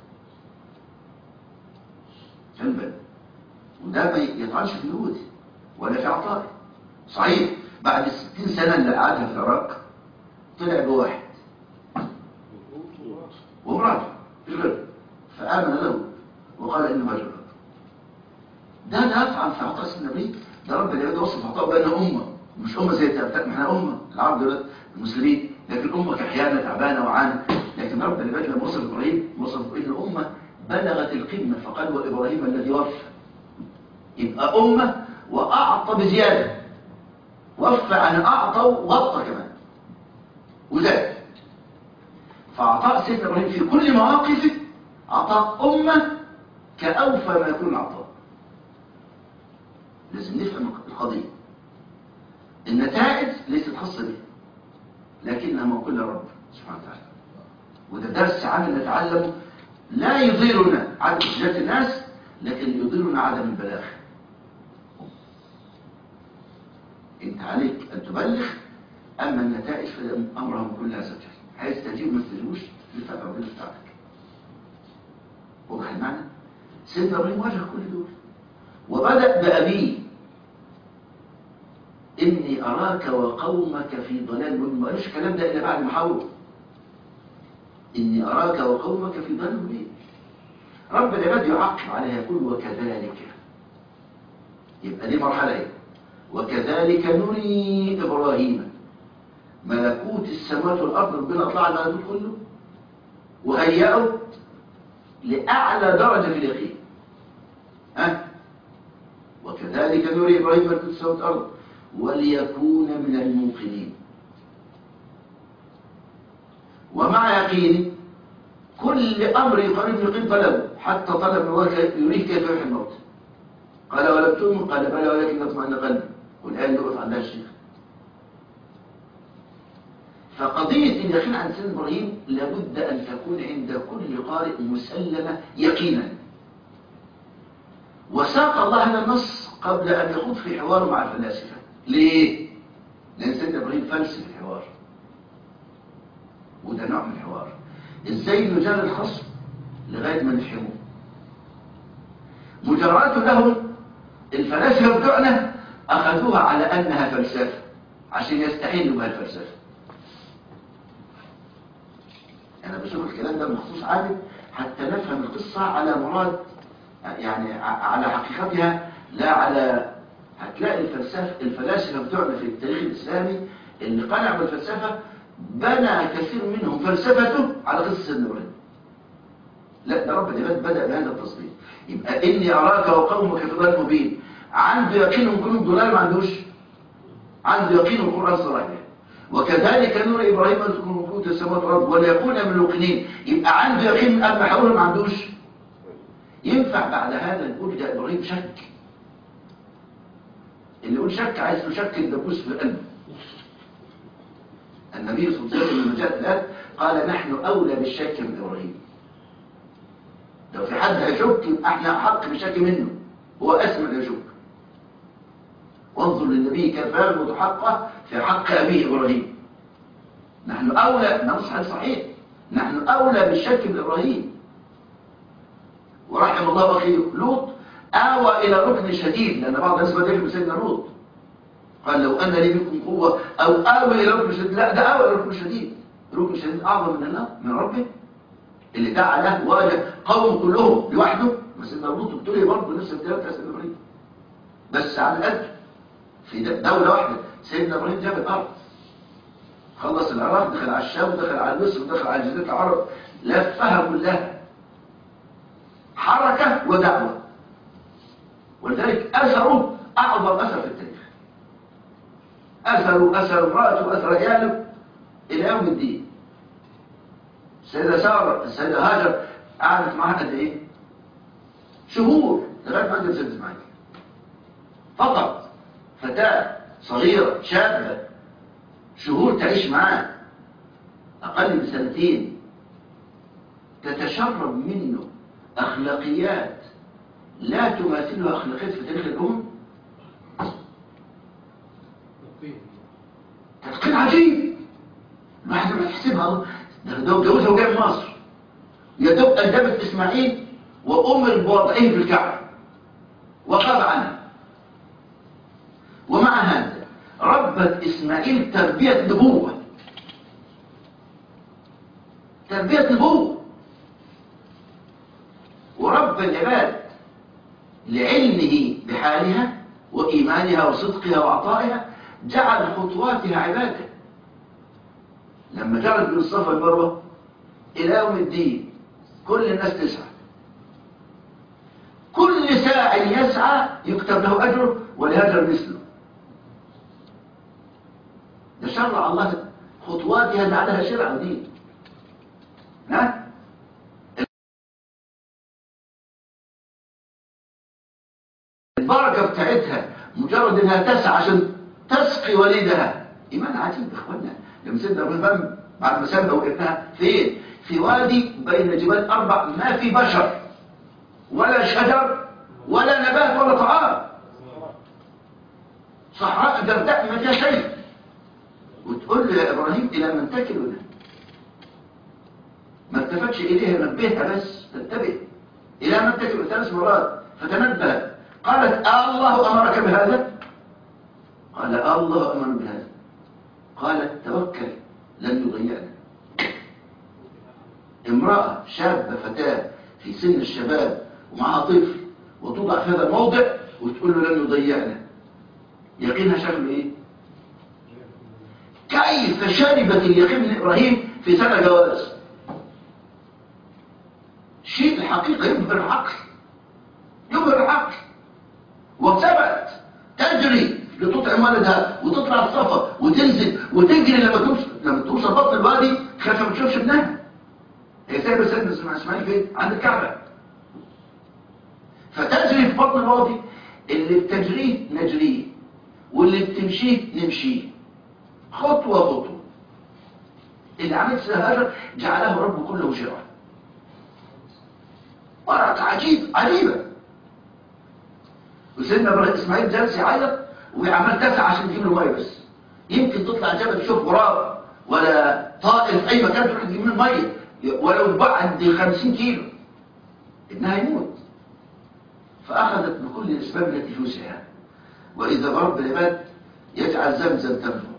جنبا وده ما يطعنش في يهودي ولا في عطاء صحيح بعد الستين سنة اللي قعدها في العراق طلع بواحد وامراته رجل فآمن له وقال إنه رجل ده لا يطعن في عطاء سيدنا ابراهيم ده رب العباد وصف عطاء بأنه أمة مش أمة زي بتاعتنا احنا أمة العرب دول المسلمين لكن أمة كحيانة تعبانة وعانة لكن رب العباد لما وصف إبراهيم وصف إن الأمة بلغت القمة فقال وإبراهيم الذي وفى يبقى أمة وأعطى بزيادة وفى عن أعطى وغطى كمان وزاد فعطاء سيدنا إبراهيم في كل مواقفه عطاء أمة كأوفى ما يكون العطاء لازم نفهم القضية النتائج ليست خاصة به لكنها موكولة لرب سبحانه وتعالى وده درس عام نتعلمه لا يضيرنا عدم إشجاج الناس لكن يضيرنا عدم البلاغ انت عليك ان تبلغ اما النتائج فامرهم كلها زجر عايز تجيب ما تجيبوش لفعل ربنا بتاعتك واضح المعنى سيدنا ابراهيم واجه كل دول وبدا بابيه اني اراك وقومك في ضلال مبين ما قالش الكلام ده الا بعد ما حاولوا إني أراك وقومك في ضلال مبين رب العباد يعقب عليها يقول وكذلك يبقى دي مرحلة ايه وكذلك نري إبراهيم ملكوت السماوات والأرض ربنا أطلع على الملكوت كله وهيئه لأعلى درجة في اليقين ها وكذلك نري إبراهيم ملكوت السماوات والأرض وليكون من الموقنين ومع يقينه كل أمر يقارب يقين طلبه حتى طلب من الله يريه كيف يحيي الموت قال ولم تؤمن قال بلى ولكن اطمئن قلبي والآن يقف عندها الشيخ فقضية اليقين عن سيدنا إبراهيم لابد أن تكون عند كل قارئ مسلمة يقينا وساق الله هذا النص قبل أن يخوض في حواره مع الفلاسفة ليه؟ لأن سيدنا إبراهيم فلسف الحوار وده نوع من الحوار ازاي نجال الخصم لغاية ما نفهمه مجرات لهم الفلاسفة بتوعنا أخذوها على أنها فلسفة عشان يستحلوا بها الفلسفة أنا بشوف الكلام ده مخصوص عادل حتى نفهم القصة على مراد يعني على حقيقتها لا على هتلاقي الفلسفة الفلاسفة بتوعنا في التاريخ الإسلامي اللي قنع بالفلسفة بنى كثير منهم فلسفته على قصة سيدنا إبراهيم لا ده رب العباد بدأ بهذا التصديق يبقى إني أراك وقومك في ضلال مبين عنده يقين ان كلهم ضلال ما عندوش عنده يقين القرآن صراحة وكذلك نور إبراهيم أن تكون ملكوت السماوات والأرض وليكون من الموقنين يبقى عنده يقين قبل حوله ما عندوش ينفع بعد هذا نقول ده إبراهيم شك اللي يقول شك عايز له شك الدبوس في قلبه النبي صلى الله عليه وسلم لما جاءت الآن قال نحن أولى بالشك من إبراهيم لو في حد هيشك يبقى احنا أحق بالشك منه هو أسمى يشك وانظر للنبي كيف يغلط حقه في حق أبيه إبراهيم نحن أولى نصح صحيح نحن أولى بالشك من إبراهيم ورحم الله أخيه لوط آوى إلى ركن شديد لأن بعض الناس بدأ يجب سيدنا لوط قال لو أن لي منكم قوة أو آوى إلى ركن شديد لا ده آوى إلى ركن شديد ركن شديد أعظم من الله من ربه اللي دعا له واجه قوم كلهم لوحده بس سيدنا لوط ابتلي برضه نفس الابتلاء بتاع سيدنا إبراهيم بس على الأجل في دولة واحدة سيدنا إبراهيم جاب الأرض خلص العراق دخل على الشام ودخل على مصر ودخل على جزيرة العرب لفها كلها حركة ودعوة ولذلك أثره أعظم أثر في التاريخ أثر أثر امرأته وأثر عياله إلى يوم الدين السيدة سارة السيدة هاجر قعدت معها قد إيه؟ شهور لغاية ما أنت سيدة إسماعيل فقط فتاة صغيرة شابة شهور تعيش معاه أقل من سنتين تتشرب منه أخلاقيات لا تماثلها أخلاقيات في تاريخ الأمم تتقين عجيب الواحد ما يحسبها ده ده جوزها وجاي من مصر يا دوب أدبت إسماعيل وأمر بوضعه في الكعبة وقاب عنها ومع هذا ربت إسماعيل تربية نبوة تربية نبوة ورب العباد لعلمه بحالها وإيمانها وصدقها وعطائها جعل خطواتها عبادة لما جعلت من الصفا والمروة إلى يوم الدين كل الناس تسعى كل ساع يسعى يكتب له أجره ولهجر مثله ده شرع الله خطواتها جعلها شرع ودين ها البركة بتاعتها مجرد انها تسعى عشان تسقي وليدها ايمان عجيب يا اخوانا لما سيدنا ابراهيم بعد ما سابها وابنها فين في وادي بين جبال اربع ما في بشر ولا شجر ولا نبات ولا طعام صحراء جرداء ما فيها شيء وتقول له يا إبراهيم إلى من تكلنا ما التفتش إليها نبهها بس تنتبه إلى من تكلنا ثلاث مرات فتنبه قالت آه الله أمرك بهذا قال آه الله أمر بهذا قالت توكل لن يضيعنا امرأة شابة فتاة في سن الشباب ومعها طفل وتوضع في هذا الموضع وتقول له لن يضيعنا يقينها شكله ايه كيف شربت اليقين من ابراهيم في سنة جواز شيء الحقيقة يبهر العقل يبهر العقل وثبت تجري لتطعم ولدها وتطلع الصفا وتنزل وتجري لما توصل لما توصل بطن الوادي خايفه ما تشوفش ابنها هي سايبه سيدنا اسماعيل فين عند الكعبه فتجري في بطن الوادي اللي بتجريه نجريه واللي بتمشيه نمشيه خطوه خطوه اللي عملت هذا جعله رب كله شرعا ورقه عجيب عجيبه وسيدنا ابراهيم اسماعيل جالس يعيط وعمال تسعى عشان تجيب له ميه بس يمكن تطلع جبل تشوف غراب ولا طائر في اي مكان تروح تجيب منه ميه ولو بعد 50 كيلو ابنها يموت فاخذت بكل الاسباب التي في وسعها واذا رب العباد يجعل زمزم تنبع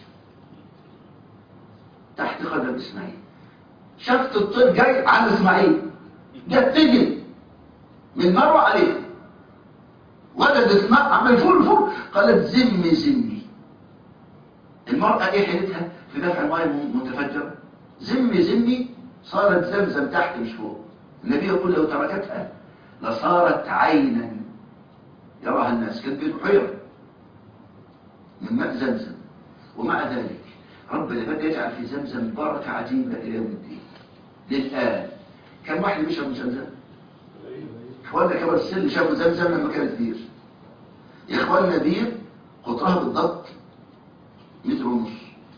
تحت قدم اسماعيل شفت الطير جاي عن اسماعيل جت تجري من مروه عليه وجدت الماء عمال فول فول قالت زمي زمي المرأة ايه حيلتها في دفع الماء متفجرة زمي زمي صارت زمزم تحت مش فوق النبي يقول لو تركتها لصارت عينا يراها الناس كانت بحيرة من ماء زمزم ومع ذلك رب العباد يجعل في زمزم بركة عجيبة إلى يوم الدين للآن كم واحد بيشرب من زمزم؟ اخواننا كبر السن شافوا زمزم لما كانت بير يا اخواننا بير قطرها بالضبط متر ونص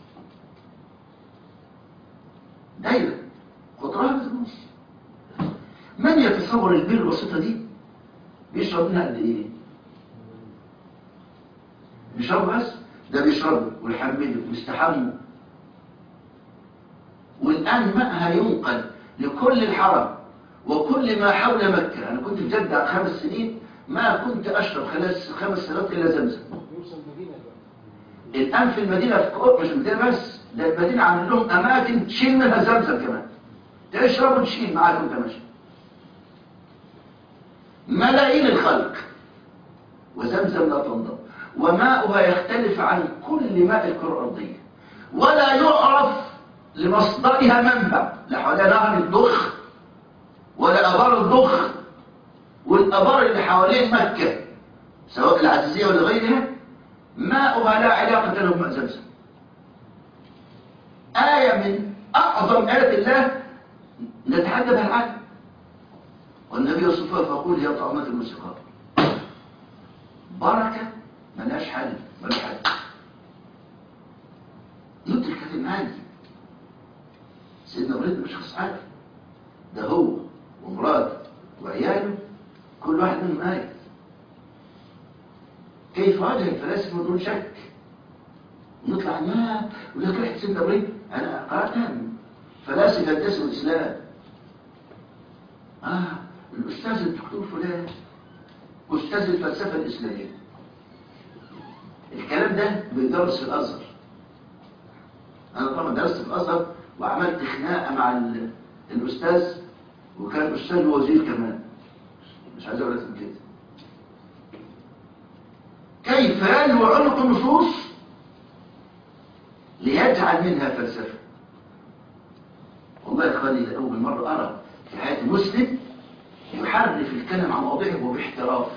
دايرة قطرها متر ونص من يتصور البير البسيطة دي بيشرب منها قد ايه بيشرب بس ده بيشربوا ويحملوا ويستحموا والآن ماءها ينقل لكل الحرم وكل ما حول مكة أنا كنت في جدة خمس سنين ما كنت أشرب خلال خمس سنوات إلا زمزم الآن في المدينة في كوب مش المدينة بس ده المدينة عامل لهم أماكن تشيل منها زمزم كمان تشرب وتشيل معاك وانت ماشي ملايين الخلق وزمزم لا تنضب وماؤها يختلف عن كل ماء الكرة الأرضية ولا يعرف لمصدرها منبع لا حواليها نهر الضخ ولا أبار الضخ والأبار اللي حوالين مكة سواء العزيزية ولا غيرها ماؤها لا علاقة له بماء زمزم آية من أعظم آيات الله نتحدى بها العالم والنبي يصفها فيقول هي طعمة الموسيقى بركة ملهاش حل ملهاش حل ندرك هذه المعاني سيدنا ابراهيم مش شخص عادي ده هو ومراته وعياله كل واحد منهم آية كيف واجه الفلاسفة بدون شك ونطلع ما ولا ريحة سيدنا ابراهيم انا قرأتها فلاسفة ينتسبوا الاسلام اه الاستاذ الدكتور فلان استاذ الفلسفة الاسلامية الكلام ده بيدرس في الازهر انا طبعا درست في الازهر وعملت خناقه مع الاستاذ وكان استاذ وزير كمان مش عايز اقول لك كده كيف يلو عنق النصوص ليجعل منها فلسفه والله يا اخواني لاول مره ارى في حياه مسلم يحرف الكلام عن مواضيعه وباحتراف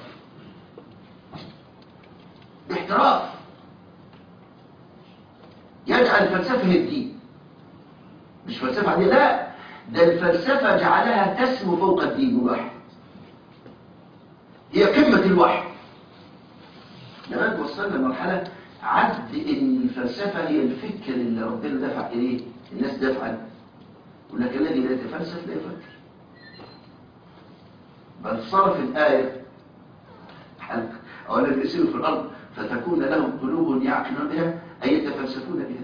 باحتراف يجعل الفلسفه هي الدين مش فلسفه عاديه لا ده الفلسفه جعلها تسمو فوق الدين الواحد هي قمه الوحي لغايه وصلنا لمرحله عد ان الفلسفه هي الفكر اللي ربنا دفع اليه الناس دفع عنه ولكن الذي لا يتفلسف لا يفكر بل صرف الايه حلقه او الذي يسير في الارض فتكون لهم قلوب يعقلون بها اي يتفلسفون بها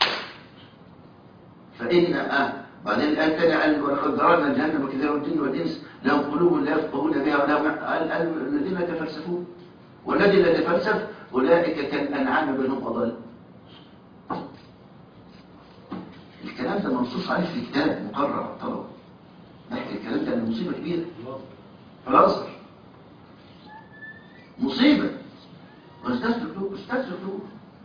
فان آه بعدين الآية الثانية قال ولقد ذرأنا جهنم كثيرا من الجن والإنس لهم قلوب لا يفقهون بها ولهم قال قال الذين يتفلسفون والذي لا يتفلسف أولئك كالأنعام بل هم أضل الكلام ده منصوص عليه في كتاب مقرر طبعا نحكي الكلام ده لأن مصيبة كبيرة فالأزهر مصيبة أستاذ دكتور أستاذ دكتور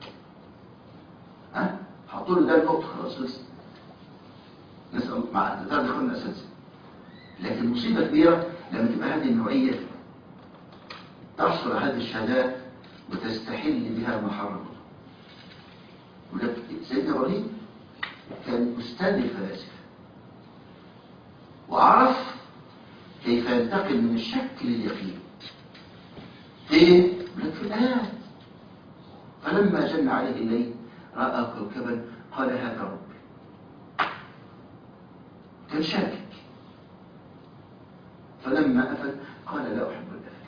ها حطوا له ده النقطة خلاص خلص نسأل مع اعتذار إخواننا الأساتذة لكن مصيبة كبيرة لما تبقى هذه النوعية تحصل على هذه الشهادات وتستحل بها ما حرم الله ولكن سيدنا ابراهيم كان أستاذ الفلاسفة وعرف كيف ينتقل من الشك لليقين فين؟ لك في الآيات فلما جن عليه الليل رأى كوكبا قال هذا ربي كان شاكك فلما أفل قال لا أحب الأفل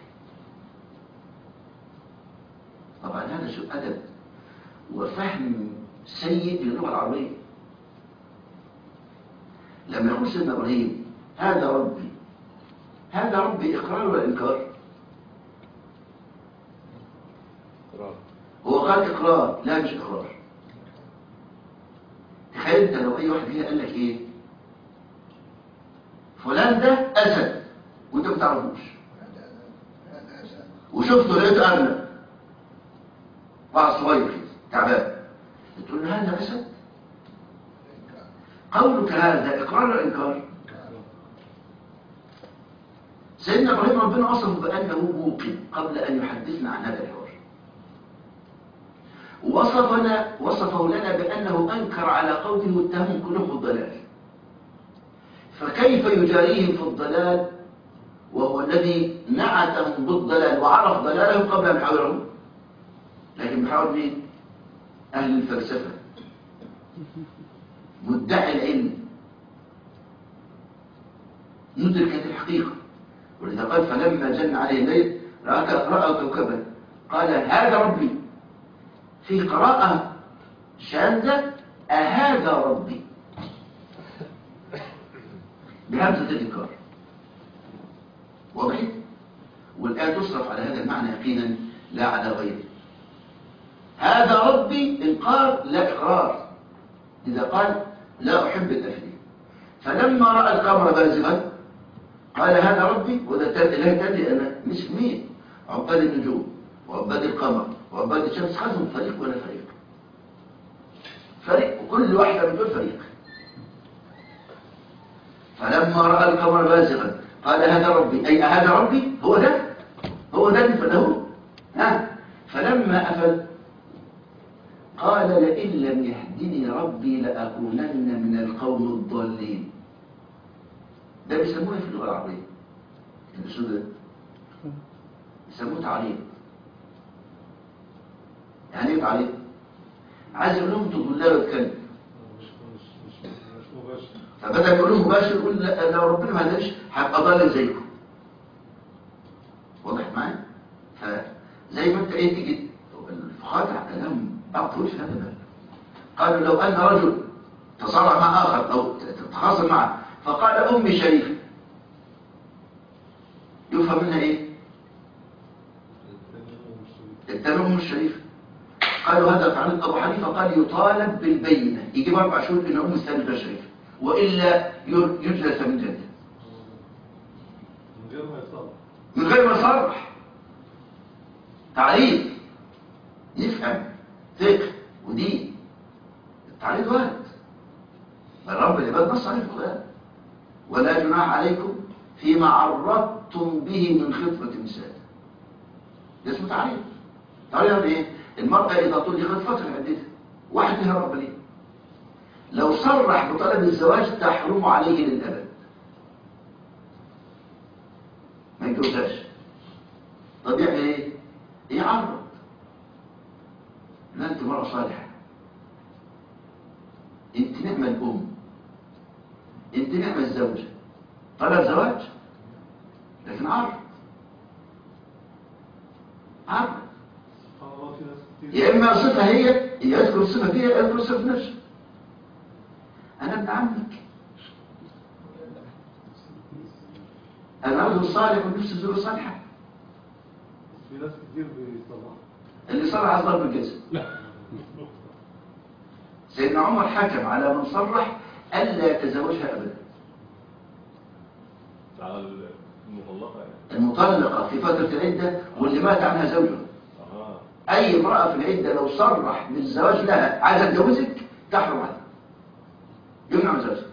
طبعا هذا سوء أدب وفهم سيء للغة العربية لما يقول سيدنا إبراهيم هذا ربي هذا ربي إقرار ولا إنكار إقرار هو قال إقرار لا مش إقرار تخيل أنت لو أي واحد هنا قال لك إيه فلان ده أسد وأنت ما تعرفوش هذا أسد وشفته لقيته أرنب واحد صغير كده تعبان تقول له هذا أسد قولك هذا إقرار ولا إنكار سيدنا إبراهيم ربنا وصفه بأنه موقن قبل أن يحدثنا عن هذا الحوار وصفنا وصفه لنا بأنه أنكر على قومه واتهمهم كلهم بالضلال فكيف يجاريهم في الضلال وهو الذي نعتهم بالضلال وعرف ضلالهم قبل أن يحاورهم لكن بيحاول مين؟ أهل الفلسفة مدعي العلم ندرك هذه الحقيقة ولذا قال فلما جن عليه الليل رأى رأى كوكبا قال هذا ربي في قراءة شاذة أهذا ربي بهمزة الإنكار واضح؟ والآية تصرف على هذا المعنى يقينا لا على غيره هذا ربي إنقار لا إقرار إذا قال لا أحب الأفلين فلما رأى القمر بازغا قال هذا ربي وده إله تاني أنا مش مين عباد النجوم وعباد القمر وعباد الشمس خذهم فريق ولا فريق فريق وكل واحدة من دول فريق فلما رأى القمر بازغا قال هذا ربي أي هذا ربي هو ده هو ده اللي فده ها فلما أفل قال لئن لم يهدني ربي لأكونن من القوم الضالين ده بيسموه في اللغة العربية الأسلوب ده بيسموه تعليق يعني ايه تعليق؟ عايز يقول لهم تقول لا الكلب مش مش مش مش مباشر فبدل يقول لهم مباشر يقول لا لو ربنا ما هداش هبقى ضال زيكم واضح معايا؟ فزي ما انت ايه تيجي الفقهاء كلام بعض في هذا الباب قالوا لو ان رجل تصارع مع اخر او تخاصم معه فقال امي شريفه يفهم منها ايه؟ التنم الشريف قالوا هذا تعليق ابو حنيفه قال يطالب بالبينه يجيب اربع شهور ان ام الثاني ده شريف والا ير- يجلس من جده من غير ما يصلح من غير ما يصرح تعليق يفهم فقه ودين التعليق وارد بل رب العباد نص عليه في القران ولا جناح عليكم فيما عرضتم به من خطبه النساء ده اسمه تعليق تعليق يعني ايه المراه اذا طلقت فتره عدتها واحد منها رب ليه لو صرح بطلب الزواج تحرم عليه للابد ما يتجوزهاش طب يعمل ايه يعرض لا انت مرأة صالحة انت نعمة الام انت نعمة الزوجة طلب زواج لكن عرض عرض سبحان الله في ناس كتير يا اما صفة هي يذكر الصفة فيها يذكر الصفة في نفسه انا ابن عمك انا رجل صالح ونفسي زوجة صالحة في ناس كتير بيصلحوا اللي صرح على ضرب الجزم سيدنا عمر حكم على من صرح ألا يتزوجها أبدا على المطلقة يعني المطلقة في فترة العدة واللي مات عنها زوجها اها أي امرأة في العدة لو صرح بالزواج لها عايز أتجوزك تحرم عليها يمنع من زواجها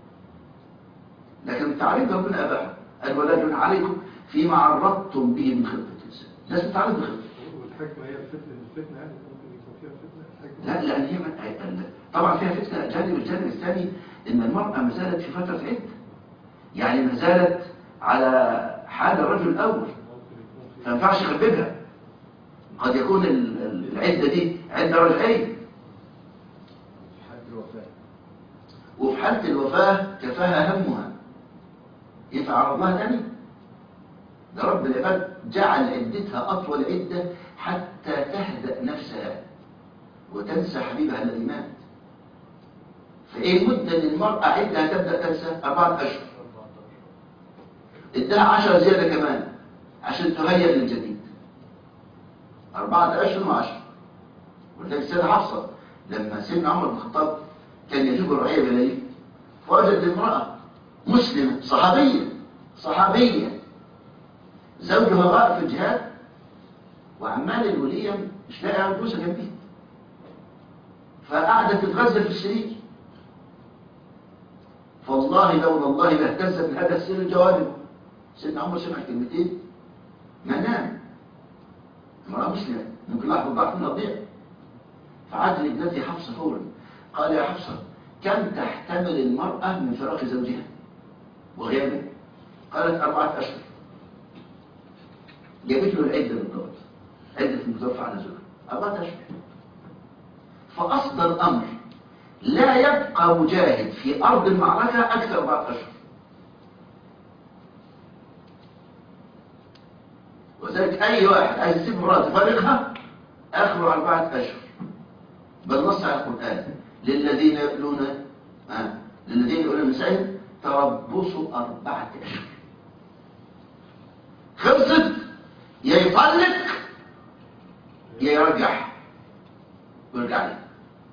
لكن التعريض ربنا أباحه قال ولا جناح عليكم فيما عرضتم به من خطبة النساء لازم تعرض بخطبة والحكمة هي الفتنة الفتنة يعني ممكن يكون فيها فتنة الحكمة لا لأن هي ما- طبعا فيها فتنة جانب الجانب الثاني إن المرأة ما زالت في فترة عدة يعني ما زالت على حال الرجل الأول ممكن يكون ما فيها ينفعش يخببها قد يكون ال- ال- العدة دي عدة رجعية في حد الوفاة وفي حالة الوفاة كفاها همها ينفع عرضناها تاني ده رب العباد جعل عدتها أطول عدة حتى تهدأ نفسها وتنسى حبيبها الذي مات فإيه المدة للمرأة عدها تبدأ تنسى أربعة أشهر ادها عشر زيادة كمان عشان تهيئ للجديد أربعة أشهر وعشر ولذلك السيدة حفصة لما سيدنا عمر بن الخطاب كان يجوب الرعية بليل فوجد امرأة مسلمة صحابية صحابية زوجها غائب في الجهاد وعمال الولية مش لاقي عروسة جنبيه فقعدت تتغزل في السرير فالله لولا الله لاهتزت من هذا السر الجوانب سيدنا عمر سمع كلمتين ما نام امرأة مسلمة ممكن لحظة ضعف من الضيع فعاد لابنته حفصة فورا قال يا حفصة كم تحتمل المرأة من فراق زوجها وغيابه قالت أربعة أشهر جابت له العدة بالضبط عدة المتوفى على زوجها أربعة أشهر فأصدر أمر لا يبقى مجاهد في أرض المعركة أكثر أربعة أشهر وذلك أي واحد عايز يسيب مراته فارقها آخره أربعة أشهر بل نص على القرآن للذين يؤلون آه. للذين يؤلون النسائهم تربصوا أربعة أشهر خلصت يا يطلق يا يرجع ويرجع لي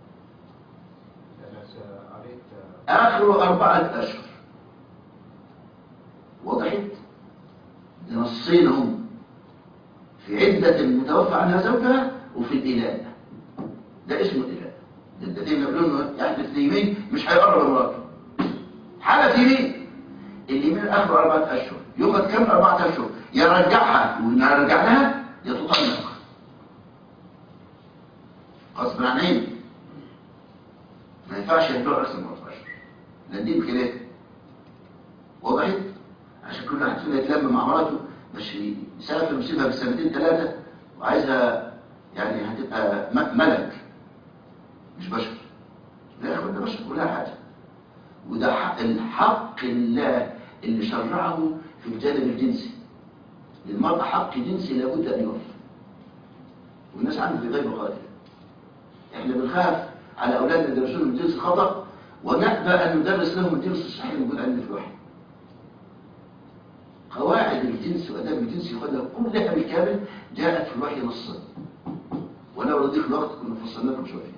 أنا قريت آخر أربعة أشهر وضحت نصين هم في عدة المتوفى عنها زوجها وفي الإله ده اسمه الإله الذين يقولون يحدث اليمين مش هيقرب مراته حالة يمين اليمين آخر أربعة أشهر يقعد كم أربعة أشهر يرجعها ونرجع لها يتطلق غصب عن عينه ما ينفعش يبلغ أكثر من 14 لأن دي إمكانيات وضحت عشان كل واحد فينا يتلم مع مراته مش يسافر ويسيبها بسنتين ثلاثة وعايزها يعني هتبقى م- ملك مش بشر لا يا اخوان ده بشر كلها حاجة وده حق الحق الله اللي شرعه في الجانب الجنسي للمرأة حق جنسي لابد أن يوفى والناس عنده في غير قادر احنا بنخاف على أولادنا يدرسون الجنس الخطأ ونأبى أن ندرس لهم الجنس الصحيح الموجود عندنا في الوحي قواعد الجنس وأداب الجنس ياخدها كلها بالكامل جاءت في الوحي نصا ولو رضيك الوقت كنا فصلنا لكم شوية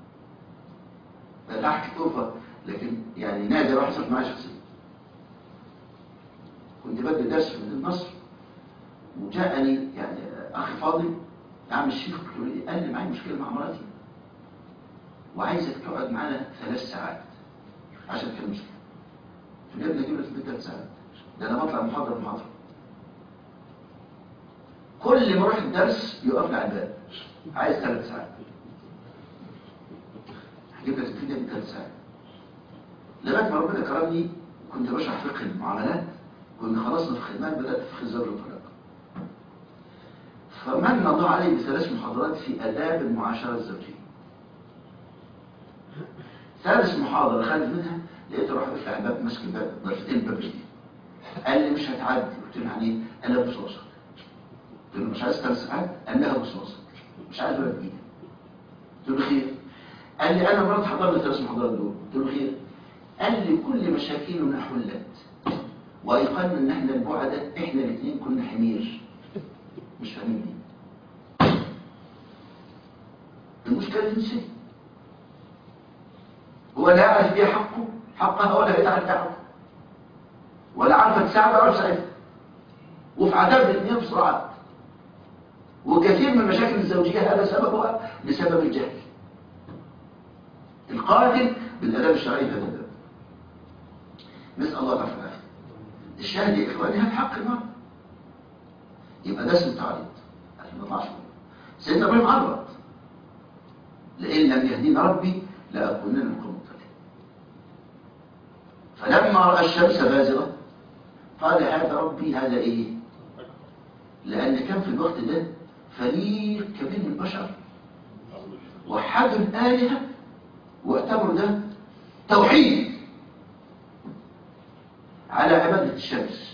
أنا أحكي طرفة لكن يعني نادر واحد صرف معايا شخصيا كنت بدي درس في مدينة مصر وجاءني يعني أخي فاضل يا عم الشيخ قلت له إيه؟ قال لي معايا مشكلة مع مراتي وعايزك تقعد معانا ثلاث ساعات عشان تحل المشكلة قلت له يا ابني اجيب لك في البيت ثلاث ساعات ده انا بطلع محاضرة محاضرة كل ما اروح الدرس يقف لي على الباب عايز ثلاث ساعات هجيب لك الفيديو من ثلاث ساعات لغايه ما ربنا كرمني كنت بشرح فقه المعاملات كنا خلصنا في خدمات بدات في فقه الزوج والطلاق فمن الله علي بثلاث محاضرات في اداب المعاشره الزوجيه ثالث محاضره خارج منها لقيته راح يفتح الباب ماسك الباب ضرفتين الباب جديد قال لي مش هتعدي قلت له يعني ايه قال لي ابوس راسك قلت له مش عايز ثلاث ساعات قال لها ابوس راسك مش عايز ولا دقيقه قلت له خير قال لي انا مرات حضرنا الثلاث محاضرات دول قلت له خير قال لي كل مشاكلنا حلت وايقنا ان احنا البعدة احنا الاثنين كنا حمير مش فاهمين دي المشكله الجنسيه هو لا يعرف بها حقه حقها ولا يعرف بها حقه ولا عارفه تساعد ولا عارفه تساعدها وفي عذاب الاثنين في صراعات وكثير من المشاكل الزوجيه هذا سببها بسبب الجهل القاتل بالاداب الشرعي في هذا الباب نسال الله العافيه والعافيه الشاهد يا اخواني هذا حق المرء يبقى ده اسم تعريض عشان ما نطلعش منه. سيدنا ابراهيم عرض لئن لم يهدينا ربي لاكونن من القوم الضالين فلما راى الشمس بازغه قال هذا ربي هذا ايه لان كان في الوقت ده فريق كبير من البشر وحدوا الالهه واعتبروا ده توحيد على عباده الشمس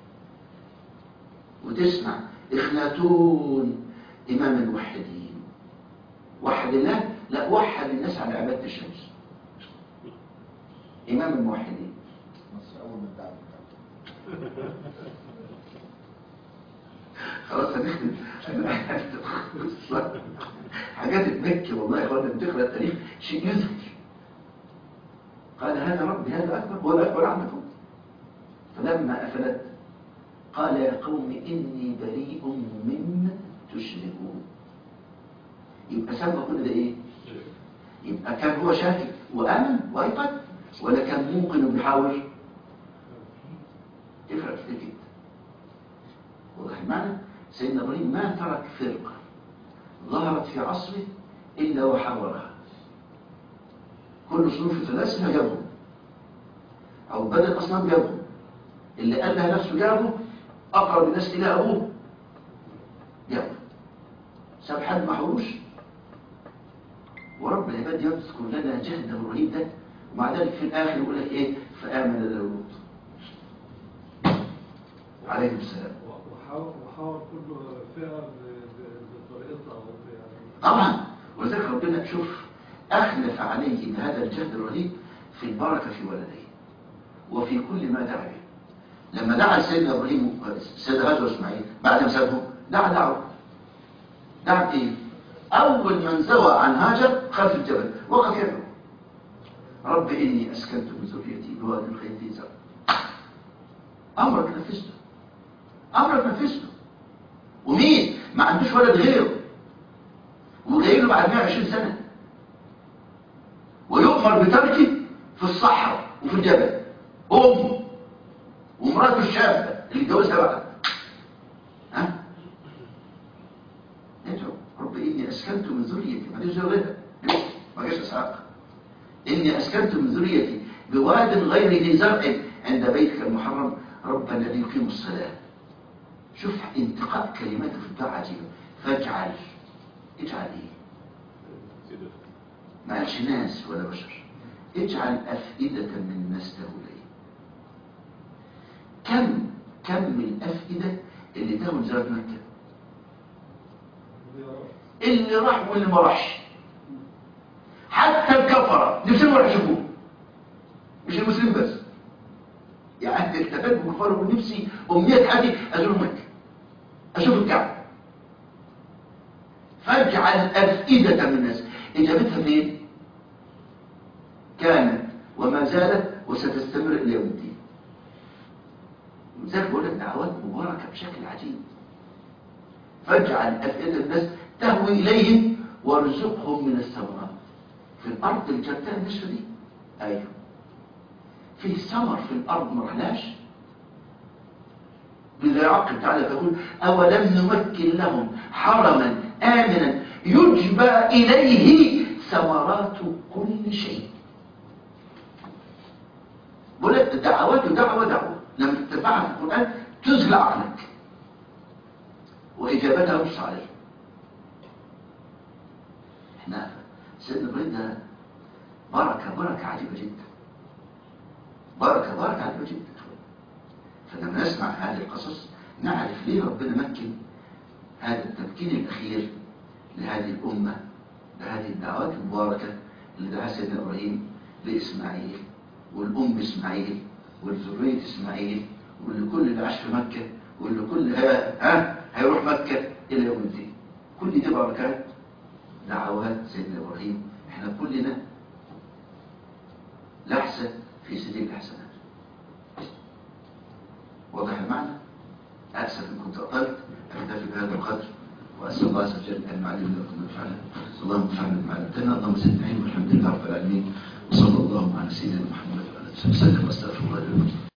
وتسمع اخناتون امام الموحدين وحد الله لا وحد الناس على عباده الشمس امام الموحدين مصر أول من دعم خلاص هنختم حاجات تبكي والله يا اخوانا بتقرا التاريخ شيء يذهل قال هذا ربي هذا اكبر هو الاكبر عنكم فلما افلت قال يا قوم اني بريء مما تشركون يبقى سمى كل ده ايه يبقى كان هو شاكك وامن وايقن ولا كان موقن وبيحاول تفرق كتير جدا واضح المعنى سيدنا ابراهيم ما ترك فرقه ظهرت في عصره الا وحاورها كل صنوف الفلاسفه جابهم او بدل الاصنام جابهم اللي قال لها نفسه جابه اقرب الناس الى ابوه جابه ساب حد ما حوروش ورب العباد يذكر لنا جهد ابراهيم ده ومع ذلك في الاخر يقول لك ايه فامن له لوط عليه السلام وحاول وحاول كل فئة ب- ب- بطريقتها أو ب- يعني طبعا ولذلك ربنا شوف أخلف عليه هذا الجهد الرهيب في البركة في ولديه وفي كل ما دعا به لما دعا سيدنا إبراهيم سيدنا هاجر وإسماعيل بعد ما سابهم دعا دعوة دعا بإيه؟ أول من زوى عن هاجر خلف الجبل وقف يدعو رب إني أسكنت من ذريتي بواد غير ذي زرع أمرك نفذته أمرك نفذته ومين؟ ما عندوش ولد غيره وجاي له بعد 120 سنة ويؤمر بتركه في الصحراء وفي الجبل أمه ومراته الشابة اللي اتجوزها بعد ها؟ ادعو رب إني أسكنت من ذريتي ما ديش غيرها ما جاش إسحاق إني أسكنت من ذريتي بواد غير ذي زرع عند بيتك المحرم ربنا ليقيموا الصلاة شوف انتقاء كلماته في الدعاء عجيبة فاجعل اجعل ايه ما قالش ناس ولا بشر اجعل أفئدة من الناس تهوي كم كم من الأفئدة اللي تهوي زرع مكة دي رأي. اللي راح واللي ما راحش حتى الكفرة نفسهم يروحوا يشوفوه مش المسلمين بس يعني التفات بالكفار ونفسي أمنية حياتي أزور مكة أشوف الكعبة فاجعل أفئدة من الناس إجابتها فين؟ كانت وما زالت وستستمر إلى يوم الدين لذلك بقول لك دعوات مباركة بشكل عجيب فاجعل أفئدة الناس تهوي إليهم وارزقهم من الثمرات في الأرض الجرداء النشفة دي أيوه في ثمر في الأرض ما رحناش لذا يعقب تعالى تقول أولم نمكن لهم حرما آمنا يجبى إليه ثمرات كل شيء بقول لك دعوات ودعوة دعوة لما تتبعها في القرآن تزغل عقلك وإجابتها مش عليه احنا سيدنا ابراهيم ده بركة بركة عجيبة جدا بركة بركة عجيبة جدا فلما نسمع هذه القصص نعرف ليه ربنا مكن هذا التمكين الأخير لهذه الأمة لهذه الدعوات المباركة اللي دعاها سيدنا إبراهيم لإسماعيل والأم إسماعيل والذرية إسماعيل واللي كل اللي عاش في مكة واللي كل ها, ها هيروح مكة إلى يوم الدين كل دي بركات دعوات سيدنا إبراهيم احنا كلنا لحسة في سبيل الحسنات واضح المعنى أكثر إن كنت أطلت أكتفي بهذا القدر وأسأل الله عز وجل أن يعلمنا وأن نفعله اللهم انفعنا بما علمتنا اللهم زدنا علما والحمد لله رب العالمين وصلى الله على سيدنا محمد وعلى اله وصحبه وسلم واستغفر الله لي ولكم